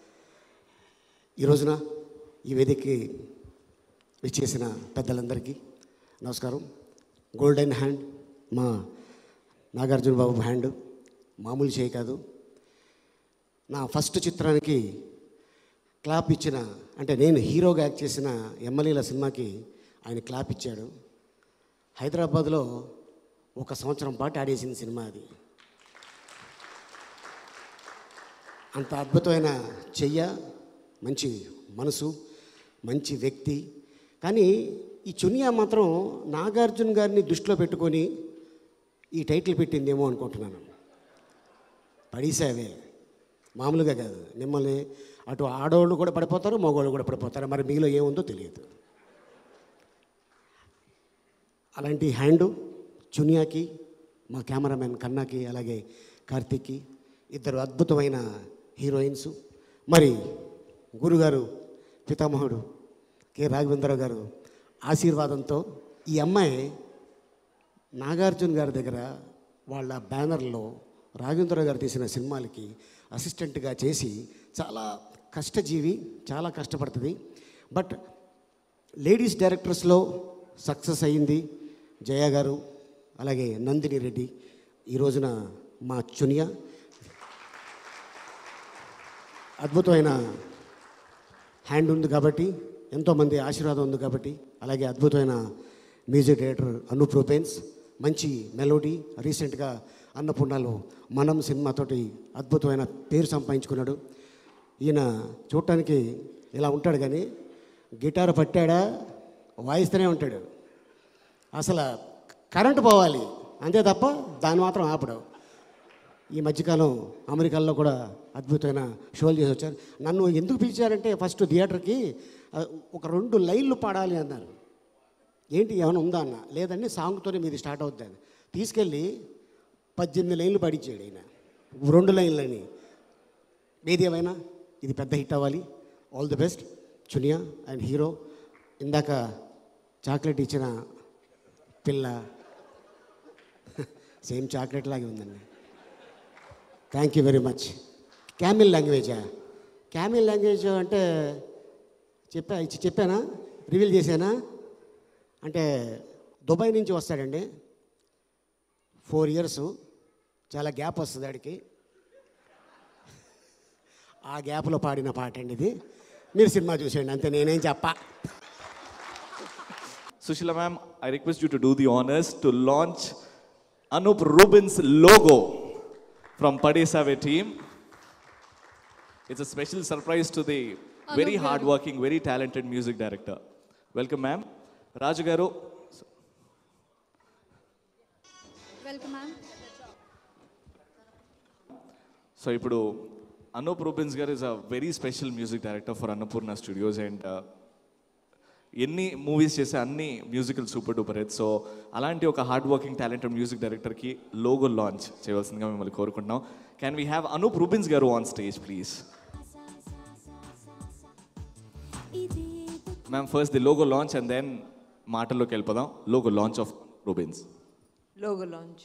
ఈ రోజున ఈ వేదికకి విచ్చేసిన పెద్దలందరికీ నమస్కారం గోల్డెన్ హ్యాండ్ మా నాగార్జున బాబు హ్యాండ్ మామూలు చేయి కాదు నా ఫస్ట్ చిత్రానికి క్లాప్ ఇచ్చిన అంటే నేను హీరోగా యాక్ట్ చేసిన ఎమ్మెల్యేల సినిమాకి ఆయన క్లాప్ ఇచ్చాడు హైదరాబాద్లో ఒక సంవత్సరం పాటు ఆడేసింది సినిమా అది అంత అద్భుతమైన చెయ్య మంచి మనసు మంచి వ్యక్తి కానీ ఈ చునియా మాత్రం నాగార్జున గారిని దృష్టిలో పెట్టుకొని ఈ టైటిల్ పెట్టిందేమో అనుకుంటున్నాను పడేసావే మామూలుగా కాదు మిమ్మల్ని అటు ఆడవాళ్ళు కూడా పడిపోతారు మగవాళ్ళు కూడా పడిపోతారు మరి మీలో ఏముందో తెలియదు అలాంటి హ్యాండు చునియాకి మా కెమెరామెన్ కన్నాకి అలాగే కార్తీక్కి ఇద్దరు అద్భుతమైన హీరోయిన్స్ మరి గురుగారు పితామహుడు కె రాఘవేంద్రరావు గారు ఆశీర్వాదంతో ఈ అమ్మాయి నాగార్జున గారి దగ్గర వాళ్ళ బ్యానర్లో రాఘవేంద్రరావు గారు తీసిన సినిమాలకి అసిస్టెంట్గా చేసి చాలా కష్టజీవి చాలా కష్టపడుతుంది బట్ లేడీస్ డైరెక్టర్స్లో సక్సెస్ అయ్యింది జయ గారు అలాగే నందిని రెడ్డి ఈ రోజున మా చునియా అద్భుతమైన హ్యాండ్ ఉంది కాబట్టి ఎంతోమంది ఆశీర్వాదం ఉంది కాబట్టి అలాగే అద్భుతమైన మ్యూజిక్ డైరెక్టర్ అనూప్ రూపెన్స్ మంచి మెలోడీ రీసెంట్గా అన్నపూర్ణలో మనం సినిమాతోటి అద్భుతమైన పేరు సంపాదించుకున్నాడు ఈయన చూడటానికి ఇలా ఉంటాడు కానీ గిటార్ పట్టాడా వాయిస్తూనే ఉంటాడు అసలు కరెంటు పోవాలి అంతే తప్ప దాన్ని మాత్రం ఆపడు ఈ మధ్యకాలం అమెరికాలో కూడా అద్భుతమైన షోలు చేసి వచ్చారు నన్ను ఎందుకు పిలిచారంటే ఫస్ట్ థియేటర్కి ఆ, ఒక రెండు లైన్లు పాడాలి అన్నారు ఏంటి ఏమైనా ఉందా అన్న లేదండి సాంగ్తోనే మీది స్టార్ట్ అవుద్ది అని తీసుకెళ్ళి పద్దెనిమిది లైన్లు పాడించాడు ఆయన రెండు లైన్లని ఏది ఏమైనా ఇది పెద్ద హిట్ అవ్వాలి all the best Chunia and hero ఇందాక చాక్లెట్ ఇచ్చిన పిల్ల సేమ్ చాక్లెట్ లాగే ఉందండి thank you very much camel లాంగ్వేజా క్యామిల్ లాంగ్వేజ్ అంటే చెప్పా ఇచ్చి చెప్పానా రివీల్ చేశానా అంటే దుబాయ్ నుంచి వస్తాడండి ఫోర్ ఇయర్స్ చాలా గ్యాప్ వస్తుంది ఆడికి ఆ గ్యాప్లో పాడిన పాట అండి ఇది మీరు సినిమా చూసేయండి అంతే నేనేం చెప్పా Sushila ma'am, I request you to do the honors to launch Anup Rubin's logo from Padesave team. It's a special surprise to the very Anup garu. hardworking, very talented music director. Welcome, ma'am. Raju garu, welcome ma'am so ఇప్పుడు Anup Rubens garu is a very special music director for Annapurna studios and ఎన్ని movies చేసే అన్ని musical super duper hit so అలాంటి ఒక hard working talented music డైరెక్టర్కి logo launch చేయవలసిందిగా మిమ్మల్ని కోరుకుంటున్నాం can we have Anup Rubens garu on stage please ma'am first the logo launch and then మాటల్లోకి వెళ్ళిపోదాం logo launch of Rubens logo launch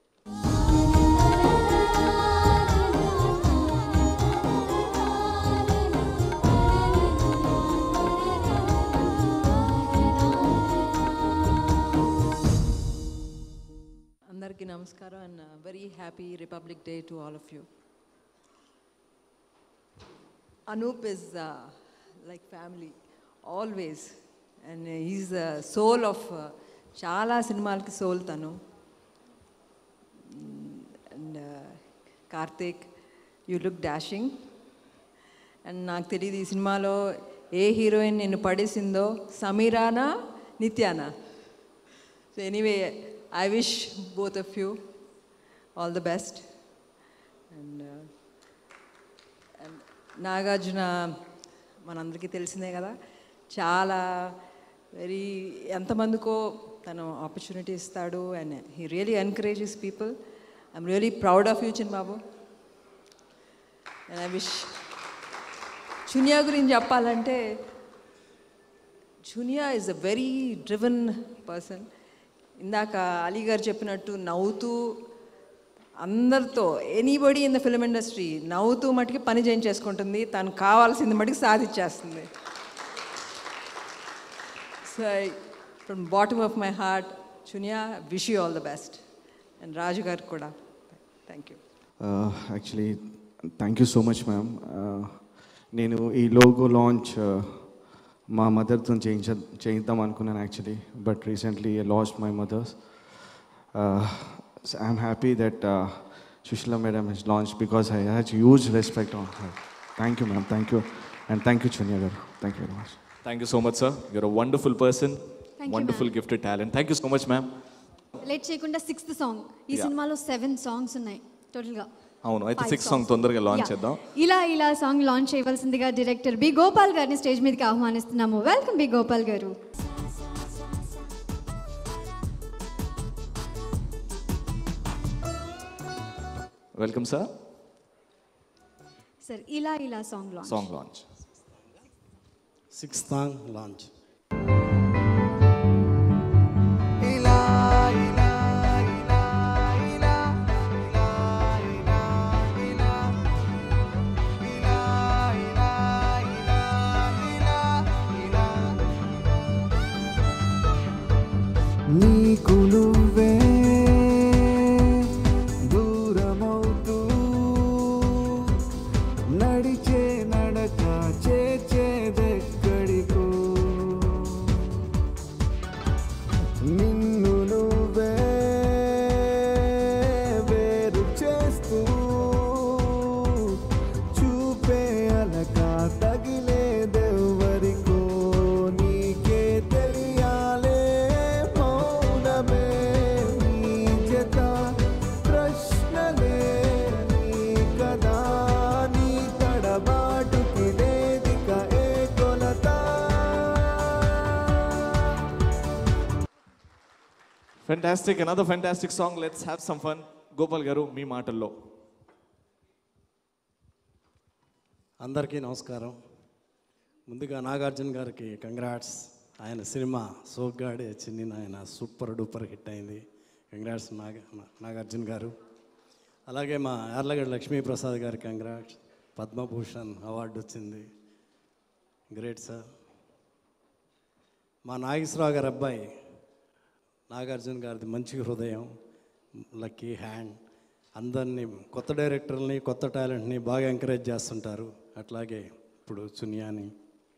అందరికీ నమస్కారం and very happy republic Day to all of you Anup is like family always and is the soul of చాలా సినిమాలకి soul తను and Karthik you look dashing and నాకు తెలియదు ఈ సినిమాలో ఏ హీరోయిన్ నిన్ను పడేసిందో సమీరానా నిత్యానా so anyway I wish both of you all the best and Nagarjuna మనందరికీ తెలిసిందే కదా చాలా వెరీ ఎంతమందికో తను ఆపర్చునిటీ ఇస్తాడు and he really encourages people I'm really proud of you Chin Babu and I wish Chunia గురించి చెప్పాలంటే Chunia is a very driven person ఇందాక అలీ గారు చెప్పినట్టు నవ్వుతూ అందరితో anybody in the film industry నవ్వుతూ మటుకి పని చేయించేసుకుంటుంది తను కావాల్సింది మటుకు సాధించేస్తుంది so from bottom of my heart Chunia wish you all the best and Raju గారికి కూడా thank you actually thank you so much ma'am నేను ఈ లోగో లాంచ్ మా మదర్తో చేయించ చేయిద్దాం అనుకున్నాను actually but recently I lost my mother's I'm happy that Sushila madam has launch because I have huge respect on her thank you ma'am thank you and thank you Chunia garu thank you very much thank you so much sir you're a wonderful person you, wonderful gifted talent thank you so much ma'am late చేయకుండా sixth song ఈ Yeah. సినిమాలో seven songs ఉన్నాయి టోటల్గా అవును అయితే Five six song songs. తొందరగా launch Yeah. చేద్దాం ఇలా ఇలా సాంగ్ లాంచ్ చేయవలసిందిగా డైరెక్టర్ బి గోపాల్ గారిని స్టేజ్ మీదకి ఆహ్వానిస్తున్నాము వెల్కమ్ బి గోపాల్ గారు వెల్కమ్ సార్ సార్ ఇలా ఇలా song launch song launch six song launch ఇలా ఇలా ఇలా ఇలా ఇలా ఇలా ఇలా ఇలా ఇలా ఇలా నీకు నువ్వే దూరమవుతూ నడిచే నడక చేచేదెక్కడికో నిన్ను నువ్వే వేరు చేస్తూ చూపే అలక తగిలేదెవ్వరికో నీకే తెలియాలే మౌనమే నీ జత ప్రశ్నలే నీ కదా నీ తడబాటుకి వేదిక ఏ కొలత fantastic another fantastic song let's have some fun Gopal garu మీ మాటల్లో అందరికీ నమస్కారం ముందుగా నాగార్జున గారికి కంగ్రాట్స్ ఆయన సినిమా సోగ్గాడే చిన్ని ఆయన సూపర్ డూపర్ హిట్ అయింది కంగ్రాట్స్ నాగ నాగార్జున గారు అలాగే మా యార్లగడ్డ లక్ష్మీప్రసాద్ గారి కంగ్రాట్స్ పద్మభూషణ్ అవార్డు వచ్చింది గ్రేట్ సార్ మా నాగేశ్వరరావు గారి అబ్బాయి నాగార్జున గారిది మంచి హృదయం లక్కీ హ్యాండ్ అందరినీ కొత్త డైరెక్టర్ని కొత్త టాలెంట్ని బాగా ఎంకరేజ్ చేస్తుంటారు అట్లాగే ఇప్పుడు చునియాని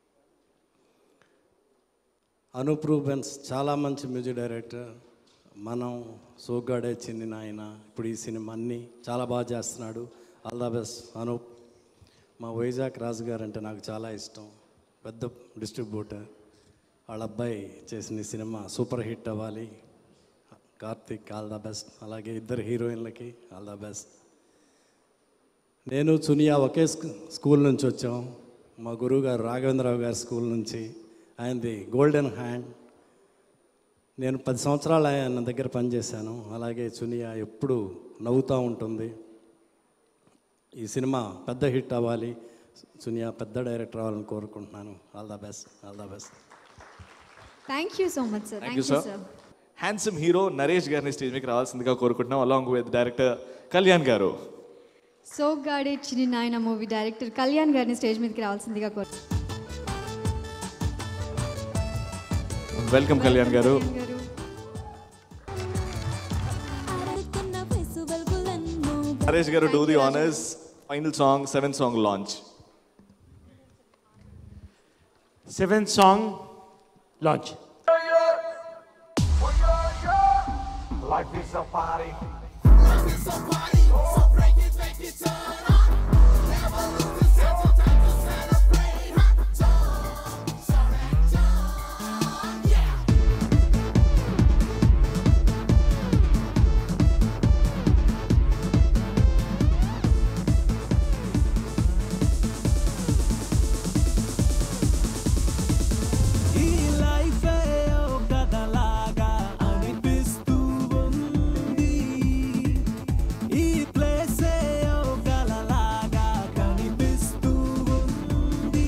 అనూప్ రూబెన్స్ చాలా మంచి మ్యూజిక్ డైరెక్టర్ మనం సోగ్గాడే చిన్ని నాయన ఇప్పుడు ఈ సినిమా అన్నీ చాలా బాగా చేస్తున్నాడు ఆల్ ద బెస్ట్ అనూప్ మా వైజాగ్ రాజు గారు అంటే నాకు చాలా ఇష్టం పెద్ద డిస్ట్రిబ్యూటర్ వాళ్ళ అబ్బాయి చేసిన ఈ సినిమా సూపర్ హిట్ అవ్వాలి కార్తిక్ ఆల్ ద బెస్ట్ అలాగే ఇద్దరు హీరోయిన్లకి ఆల్ ద బెస్ట్ నేను చునియా ఒకే స్కూ- స్కూల్ నుంచి వచ్చాం మా గురువు గారు రాఘవేంద్రరావు గారి స్కూల్ నుంచి ఆయనది గోల్డెన్ హ్యాండ్ నేను పది సంవత్సరాలు ఆయన దగ్గర పనిచేశాను అలాగే చునియా ఎప్పుడు నవ్వుతూ ఉంటుంది ఈ సినిమా పెద్ద హిట్ అవ్వాలి చునియా పెద్ద డైరెక్టర్ అవ్వాలని కోరుకుంటున్నాను all the best all the best thank you so much sir thank you thank you sir sir handsome hero Naresh గారిని స్టేజ్ మీకు రావాల్సిందిగా కోరుకుంటున్నాం అలాంగ్ విత్ డైరెక్టర్ కళ్యాణ్ గారు సోగ్గాడే చిన్ని నాయన మూవీ డైరెక్టర్ కళ్యాణ్ గారిని స్టేజ్ మీదకి రావాల్సిందిగా కోరు welcome Kalyan garu Naresh garu do the honours final song seven song launch Seventh song, launch. Life is a party. ఈ లైఫే ఓ కథలాగా అనిపిస్తూ ఉంది ఈ ప్లేసే ఓ కలలాగా కనిపిస్తూ ఉంది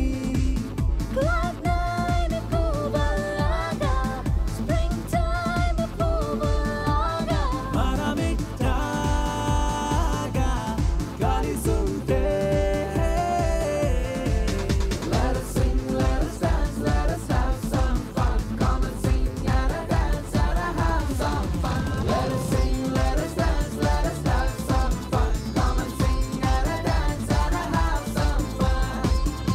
మనమిట్టాగా కలిసుంటే Let us sing, let us dance, let us have some fun. Come and sing and a dance and a have some fun. Let us sing, let us dance, let us have some fun. Come and sing and a dance and a have some fun.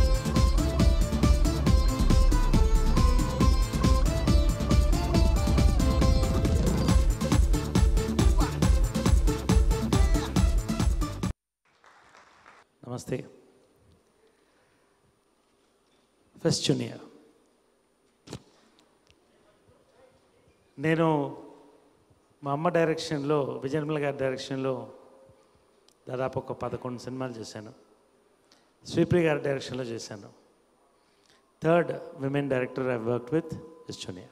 నమస్తే first junior నేను మా అమ్మ డైరెక్షన్లో విజయనిర్మల గారి డైరెక్షన్లో దాదాపు ఒక పదకొండు సినిమాలు చేశాను శ్రీప్రియ గారి డైరెక్షన్లో చేశాను third women director I work with is junior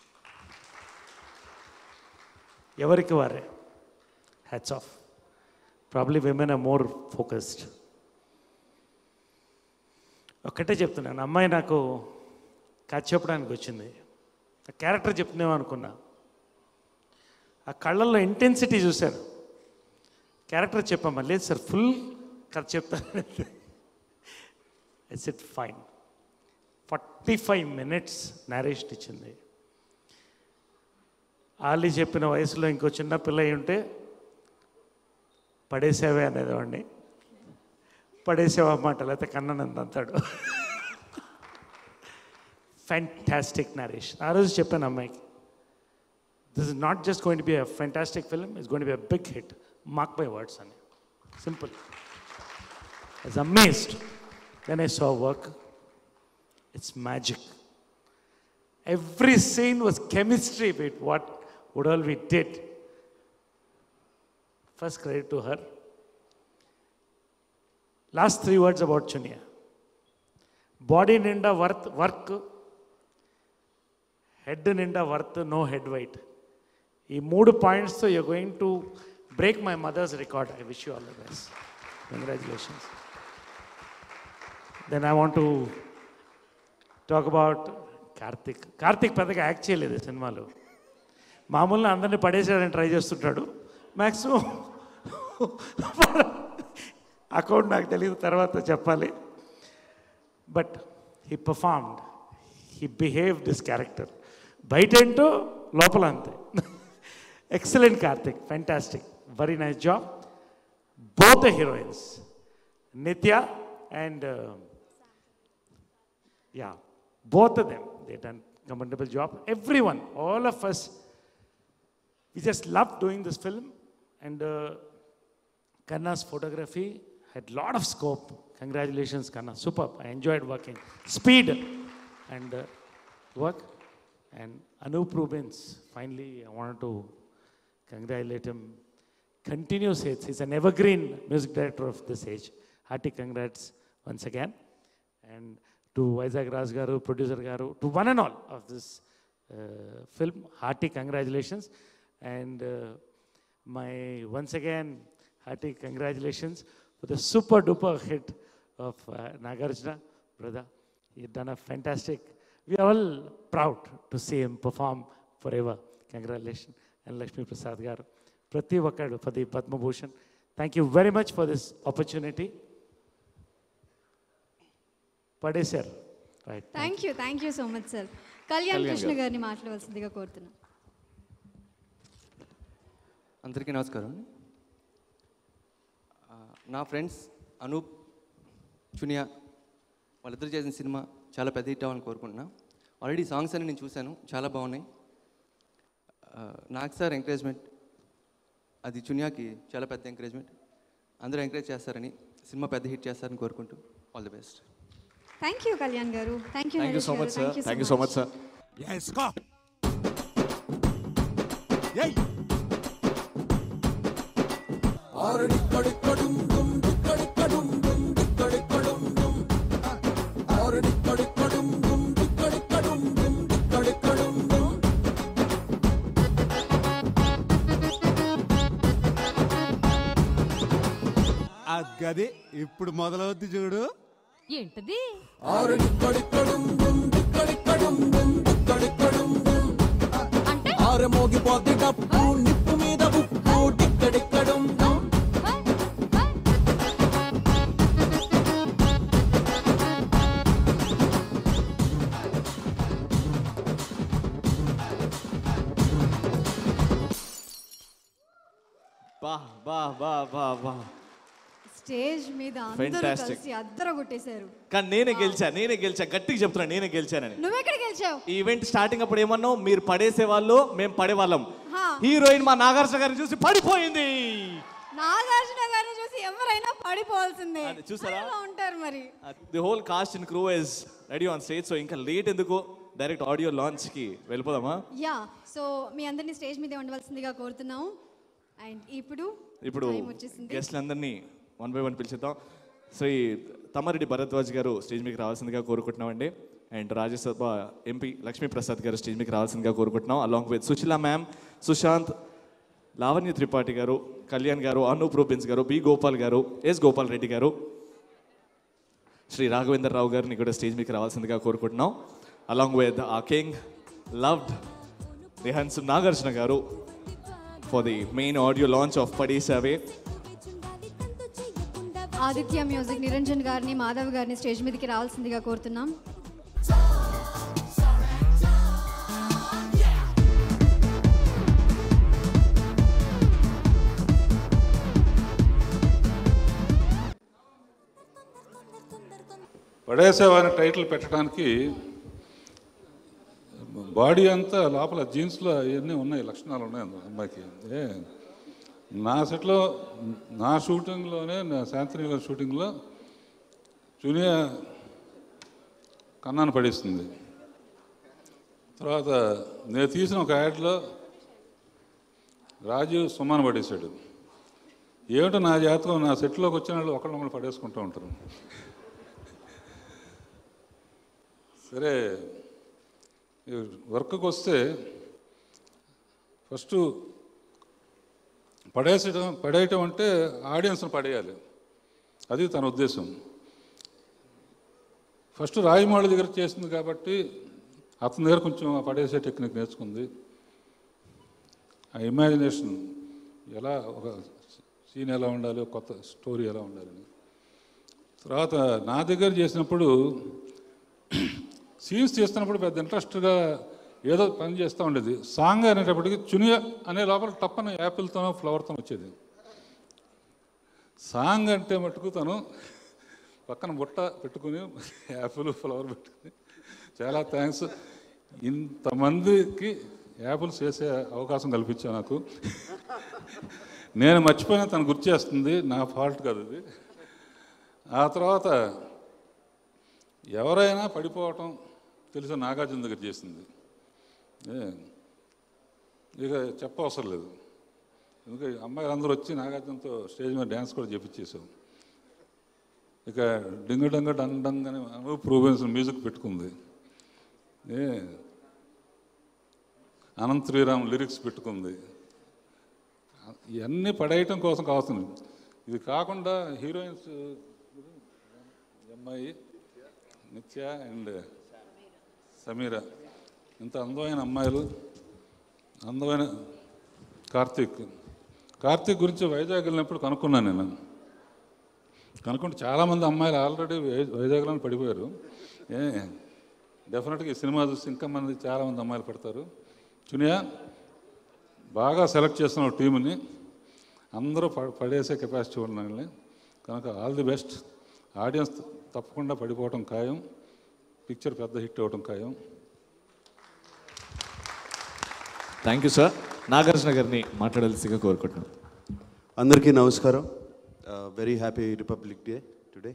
ఎవరికి వారే hats off probably women are more focused ఒక్కటే చెప్తున్నాను అమ్మాయి నాకు కథ చెప్పడానికి వచ్చింది ఆ క్యారెక్టర్ చెప్తున్నాం అనుకున్నా ఆ కళ్ళల్లో ఇంటెన్సిటీ చూశాను క్యారెక్టర్ చెప్పమ్మా లేదు సార్ ఫుల్ కథ చెప్తాను it's it fine forty five minutes narration ఇచ్చింది ఆలి చెప్పిన వయసులో ఇంకో చిన్న పిల్ల అయి ఉంటే పడేసావే అనేవాడిని పడేసావా అన్నమాట లేకపోతే కన్ననంత అంతాడు ఫ్యాంటాస్టిక్ నరేషన్ ఆ రోజు చెప్పాను అమ్మాయికి this is not just going to be a fantastic film is going to be a big hit mark by words అని simple is amazed then I saw work it's magic every scene was chemistry with what would all we did first credit to her last three words about Chuniya body నిండా worth work head నిండా worth no head white ఈ మూడు పాయింట్స్తో you going to break my mother's record I wish you all the best congratulations then I want to talk about Karthik Karthik పెద్దగా act చేయలేదు ఈ సినిమాలో మామూలుగా అందరినీ పడేసేయడానికి ట్రై చేస్తుంటాడు మ్యాక్సిమం అకౌంట్ నాకు తెలియదు తర్వాత చెప్పాలి but he performed he behave this character బయట ఏంటో లోపల అంతే excellent Karthik fantastic very nice job both the heroines Nithya and yeah both of them they done commendable job everyone all of us we just loved doing this film and uh, kanna's photography had lot of scope congratulations kanna superb i enjoyed working speed and uh, work and anup rubens finally i wanted to congratulate him continuous hits he's an evergreen music director of this age hearty congrats once again and to Vizag Raj Garu, producer Garu, to one and all of this uh, film, hearty congratulations. And uh, my, once again, hearty congratulations for the super duper hit of uh, Nagarjuna, brother. You've done a fantastic, we are all proud to see him perform forever. Congratulations. And Lakshmi Prasad Garu. Prati Vakadu for the Padma Bhushan. Thank you very much for this opportunity. పడేశారు right thank you thank you so much sir Kalyan Kalyan Krishna garu. గారిని మాట్లాడవలసిందిగా కోరుతున్నాను అందరికీ నమస్కారం ఆ, నా friends Anoop Chuniya వాళ్ళిద్దరు చేసిన సినిమా చాలా పెద్ద హిట్ అవ్వాలని కోరుకుంటున్నా ఆల్రెడీ సాంగ్స్ అన్ని నేను చూశాను చాలా బాగున్నాయి ఆ, నాకు సార్ ఎంకరేజ్మెంట్ అది చునియాకి చాలా పెద్ద ఎంకరేజ్మెంట్ అందరూ ఎంకరేజ్ చేస్తారని సినిమా పెద్ద హిట్ చేస్తారని కోరుకుంటూ all the best thank you Kalyan garu thank you thank you so much sir thank you so much sir వేసుకో ఏయ్ గది ఇప్పుడు మొదలవుద్ది చూడు ఏంటది ఆరమోగిపోద్ది డప్పు నిప్పు మీద ఉప్పు డిక్కడిక్కడం బా బా బా బా బా స్టేజ్ మీద అందరూ Fantastic. కలిసి అద్దరు కొట్టేశారు కానీ నేనే గెలిచా నేనే గెలిచా గట్టిగా చెప్తున్నా నేనే గెలిచానని నువ్వెక్కడ గెలిచావు ఈ ఈవెంట్ స్టార్టింగ్ అప్పుడు ఏమన్నావు మీరు పడేసే వాళ్ళు మేము పడేవాళ్ళం హా. హీరోయిన్ మా నాగార్జున గారిని చూసి పడిపోయింది నాగార్జున గారిని చూసి ఎవరైనా పడిపోవాల్సిందే అది చూసారా? అలా ఉంటారు మరి the whole cast in crew is ready on stage so ఇంకా లేట్ ఎందుకు డైరెక్ట్ ఆడియో లాంచ్ కి వెళ్ళిపోదామా యా సో మీ అందరినీ స్టేజ్ మీద ఉండవలసిందిగా కోరుతున్నాం అండ్ ఇప్పుడు ఇప్పుడు time వచ్చేసింది గెస్ట్లందరినీ వన్ బై వన్ పిలిచేద్దాం శ్రీ తమ్మారెడ్డి భరద్వాజ్ గారు స్టేజ్ మీకు రావాల్సిందిగా కోరుకుంటున్నామండి and Rajya Sabha MP Lakshmi Prasad garu stage మీకు రావాల్సిందిగా కోరుకుంటున్నాం along with Sushila ma'am Sushanth Lavanya Tripathi garu Kalyan garu Anup Rubens garu B Gopal garu S Gopal Reddy గారు శ్రీ రాఘవేంద్ర రావు గారిని కూడా స్టేజ్ మీకు రావాల్సిందిగా కోరుకుంటున్నాం along with a king loved రిహన్స్ Nagarjuna garu for the main audio launch of Padesave Aditya music Niranjan గారిని మాధవ్ గారిని స్టేజ్ మీదకి రావాల్సిందిగా కోరుతున్నాం పడేసేవారి టైటిల్ పెట్టడానికి బాడీ అంతా లోపల జీన్స్లో ఇవన్నీ ఉన్నాయి లక్షణాలు ఉన్నాయి అందులో అమ్మాయికి ఏ నా సెట్లో నా షూటింగ్లోనే నా శాంతినీల షూటింగ్లో జూనియర్ కన్నాను పడేస్తుంది తర్వాత నేను తీసిన ఒక యాడ్లో రాజీవ్ సుమాన్ పడేశాడు ఏమిటో నా జాతకం నా సెట్లోకి వచ్చిన వాళ్ళు ఒకళ్ళొకళ్ళు పడేసుకుంటూ ఉంటారు సరే ఈ వర్క్కి వస్తే ఫస్ట్ పడేసడం పడేయటం అంటే ఆడియన్స్ని పడేయాలి అది తన ఉద్దేశం ఫస్ట్ రాయమాళి దగ్గర చేసింది కాబట్టి అతని దగ్గర కొంచెం ఆ పడేసే టెక్నిక్ నేర్చుకుంది ఆ ఇమాజినేషన్ ఎలా ఒక సీన్ ఎలా ఉండాలి ఒక కొత్త స్టోరీ ఎలా ఉండాలని తర్వాత నా దగ్గర చేసినప్పుడు సీన్స్ చేస్తున్నప్పుడు పెద్ద ఇంట్రెస్ట్గా ఏదో పని చేస్తూ ఉండేది సాంగ్ అనేటప్పటికి చునియా అనే లోపల టప్పన యాపిల్తోనో ఫ్లవర్తో వచ్చేది సాంగ్ అంటే మటుకు తను పక్కన బుట్ట పెట్టుకుని యాపిల్ ఫ్లవర్ పెట్టుకుని చాలా థ్యాంక్స్ ఇంతమందికి యాపిల్స్ వేసే అవకాశం కల్పించావు నాకు నేను మర్చిపోయినా తను గుర్తు చేస్తుంది నా ఫాల్ట్ కాదు అది ఆ తర్వాత ఎవరైనా పడిపోవటం తెలిసిన నాగార్జున దగ్గర చేసింది ఏ, ఇక చెప్పవసరం లేదు ఎందుకంటే అమ్మాయిలు అందరూ వచ్చి నాగార్జునతో స్టేజ్ మీద డ్యాన్స్ కూడా చేపించేసాం ఇక డింగ డంగ డంగ్ డంగ్ అని అనూప్ రూబెన్స్ మ్యూజిక్ పెట్టుకుంది ఏ అనంత్ శ్రీరామ్ లిరిక్స్ పెట్టుకుంది ఇవన్నీ పడేయటం కోసం కావాల్సింది ఇది కాకుండా హీరోయిన్స్ ఈ అమ్మాయి నిత్య అండ్ సమీర ఇంత అందమైన అమ్మాయిలు అందమైన కార్తీక్ కార్తీక్ గురించి వైజాగ్ వెళ్ళినప్పుడు కనుక్కున్నాను నేను కనుక్కుంటే చాలామంది అమ్మాయిలు ఆల్రెడీ వై- వైజాగ్లోనే పడిపోయారు ఏ డెఫినెట్గా ఈ సినిమా చూసి ఇంకా మంది చాలామంది అమ్మాయిలు పడతారు చునియా బాగా సెలెక్ట్ చేస్తున్న టీంని అందరూ ప- పడేసే కెపాసిటీ ఉన్నాయి కనుక ఆల్ ది బెస్ట్ ఆడియన్స్ తప్పకుండా పడిపోవటం ఖాయం పిక్చర్ పెద్ద హిట్ అవ్వటం ఖాయం థ్యాంక్ యూ సార్ నాగార్జున గారిని మాట్లాడాల్సిగా కోరుకుంటున్నాం అందరికీ నమస్కారం very happy republic day today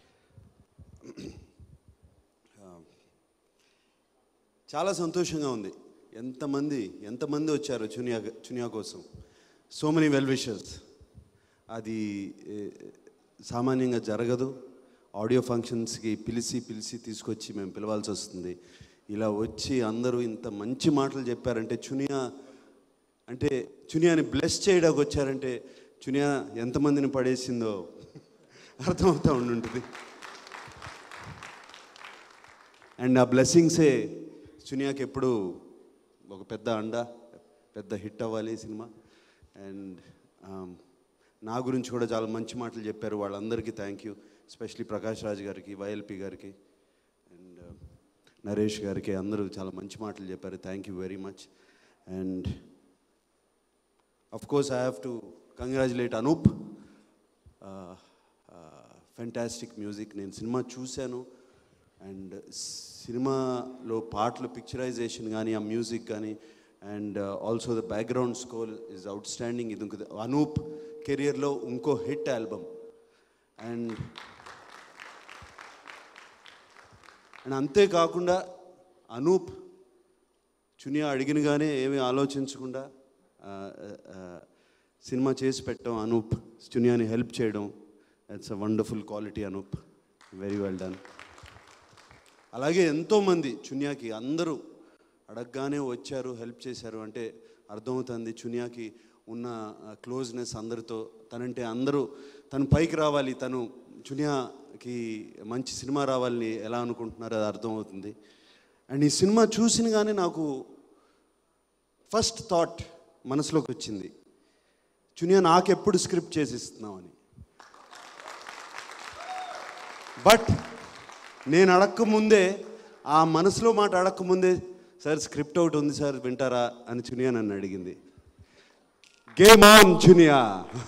చాలా సంతోషంగా ఉంది ఎంతమంది ఎంతమంది వచ్చారు చునియా చునియా కోసం సో మెనీ వెల్ విషర్స్ అది ఏ, సామాన్యంగా జరగదు ఆడియో ఫంక్షన్స్కి పిలిచి పిలిచి తీసుకొచ్చి మేము పిలవాల్సి వస్తుంది ఇలా వచ్చి అందరూ ఇంత మంచి మాటలు చెప్పారంటే చునియా అంటే చునియాని బ్లెస్ చేయడానికి వచ్చారంటే చునియా ఎంతమందిని పడేసిందో అర్థమవుతూ ఉండుంటుంది అండ్ ఆ బ్లెస్సింగ్సే చునియాకి ఎప్పుడు ఒక పెద్ద అండ పెద్ద హిట్ అవ్వాలి ఈ సినిమా అండ్ నా గురించి కూడా చాలా మంచి మాటలు చెప్పారు వాళ్ళందరికీ thank you especially Prakash Raj గారికి వైఎల్పి గారికి అండ్ నరేష్ గారికి అందరూ చాలా మంచి మాటలు చెప్పారు thank you very much and of course I have to congratulate Anup fantastic music నేను సినిమా చూశాను అండ్ సినిమాలో పాటలు పిక్చరైజేషన్ కానీ ఆ మ్యూజిక్ కానీ and also the background score is outstanding ఇది ఇంకో అనూప్ కెరియర్లో ఇంకో హిట్ ఆల్బమ్ అండ్ అండ్ అంతేకాకుండా అనూప్ చునియా అడిగినగానే ఏమీ ఆలోచించకుండా ఆ, ఆ, సినిమా చేసి పెట్టడం అనూప్ చునియాని హెల్ప్ చేయడం it's a wonderful quality Anup very well done అలాగే ఎంతోమంది చునియాకి అందరూ అడగగానే వచ్చారు హెల్ప్ చేశారు అంటే అర్థమవుతుంది చునియాకి ఉన్న క్లోజ్నెస్ అందరితో తనంటే అందరూ తను పైకి రావాలి తను చునియాకి మంచి సినిమా రావాలని ఎలా అనుకుంటున్నారో అది అర్థమవుతుంది అండ్ ఈ సినిమా చూసినగానే నాకు ఫస్ట్ థాట్ మనసులోకి వచ్చింది చునియా నాకెప్పుడు స్క్రిప్ట్ చేసి ఇస్తున్నామని బట్ నేను అడక్క ముందే ఆ మనసులో మాట అడక్క ముందే సార్ స్క్రిప్ట్ ఒకటి ఉంది సార్ వింటారా అని చునియా నన్ను అడిగింది game on Chuniya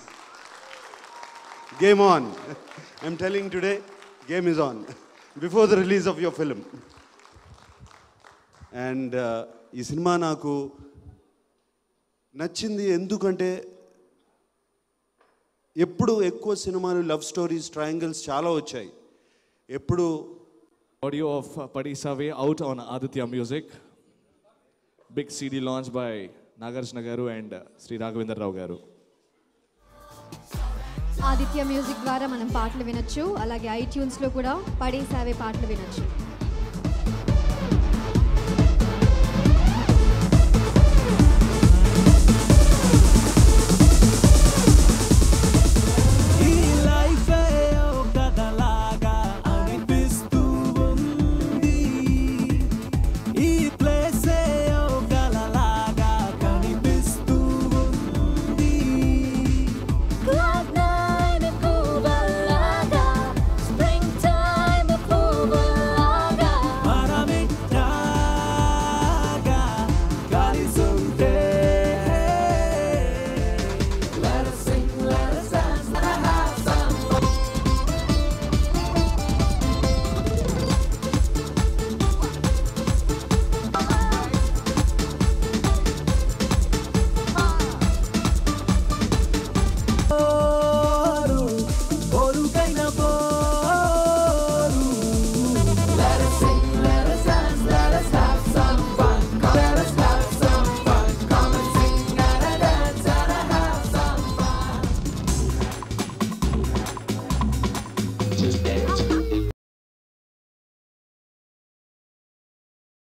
game on I'm telling today game is on before the release of your film and ఈ సినిమా నాకు నచ్చింది ఎందుకంటే ఎప్పుడు ఎక్కువ సినిమాలు లవ్ స్టోరీస్ ట్రయాంగిల్స్ చాలా వచ్చాయి ఎప్పుడు Audio of uh, Padisave out on Aditya Music. Big CD launch by Nagarjuna Garu and uh, Sri Raghavendra Rao Garu. Aditya music ద్వారా మనం పాటలు వినొచ్చు అలాగే ఐట్యూన్స్లో కూడా పడేసావే పాటలు వినొచ్చు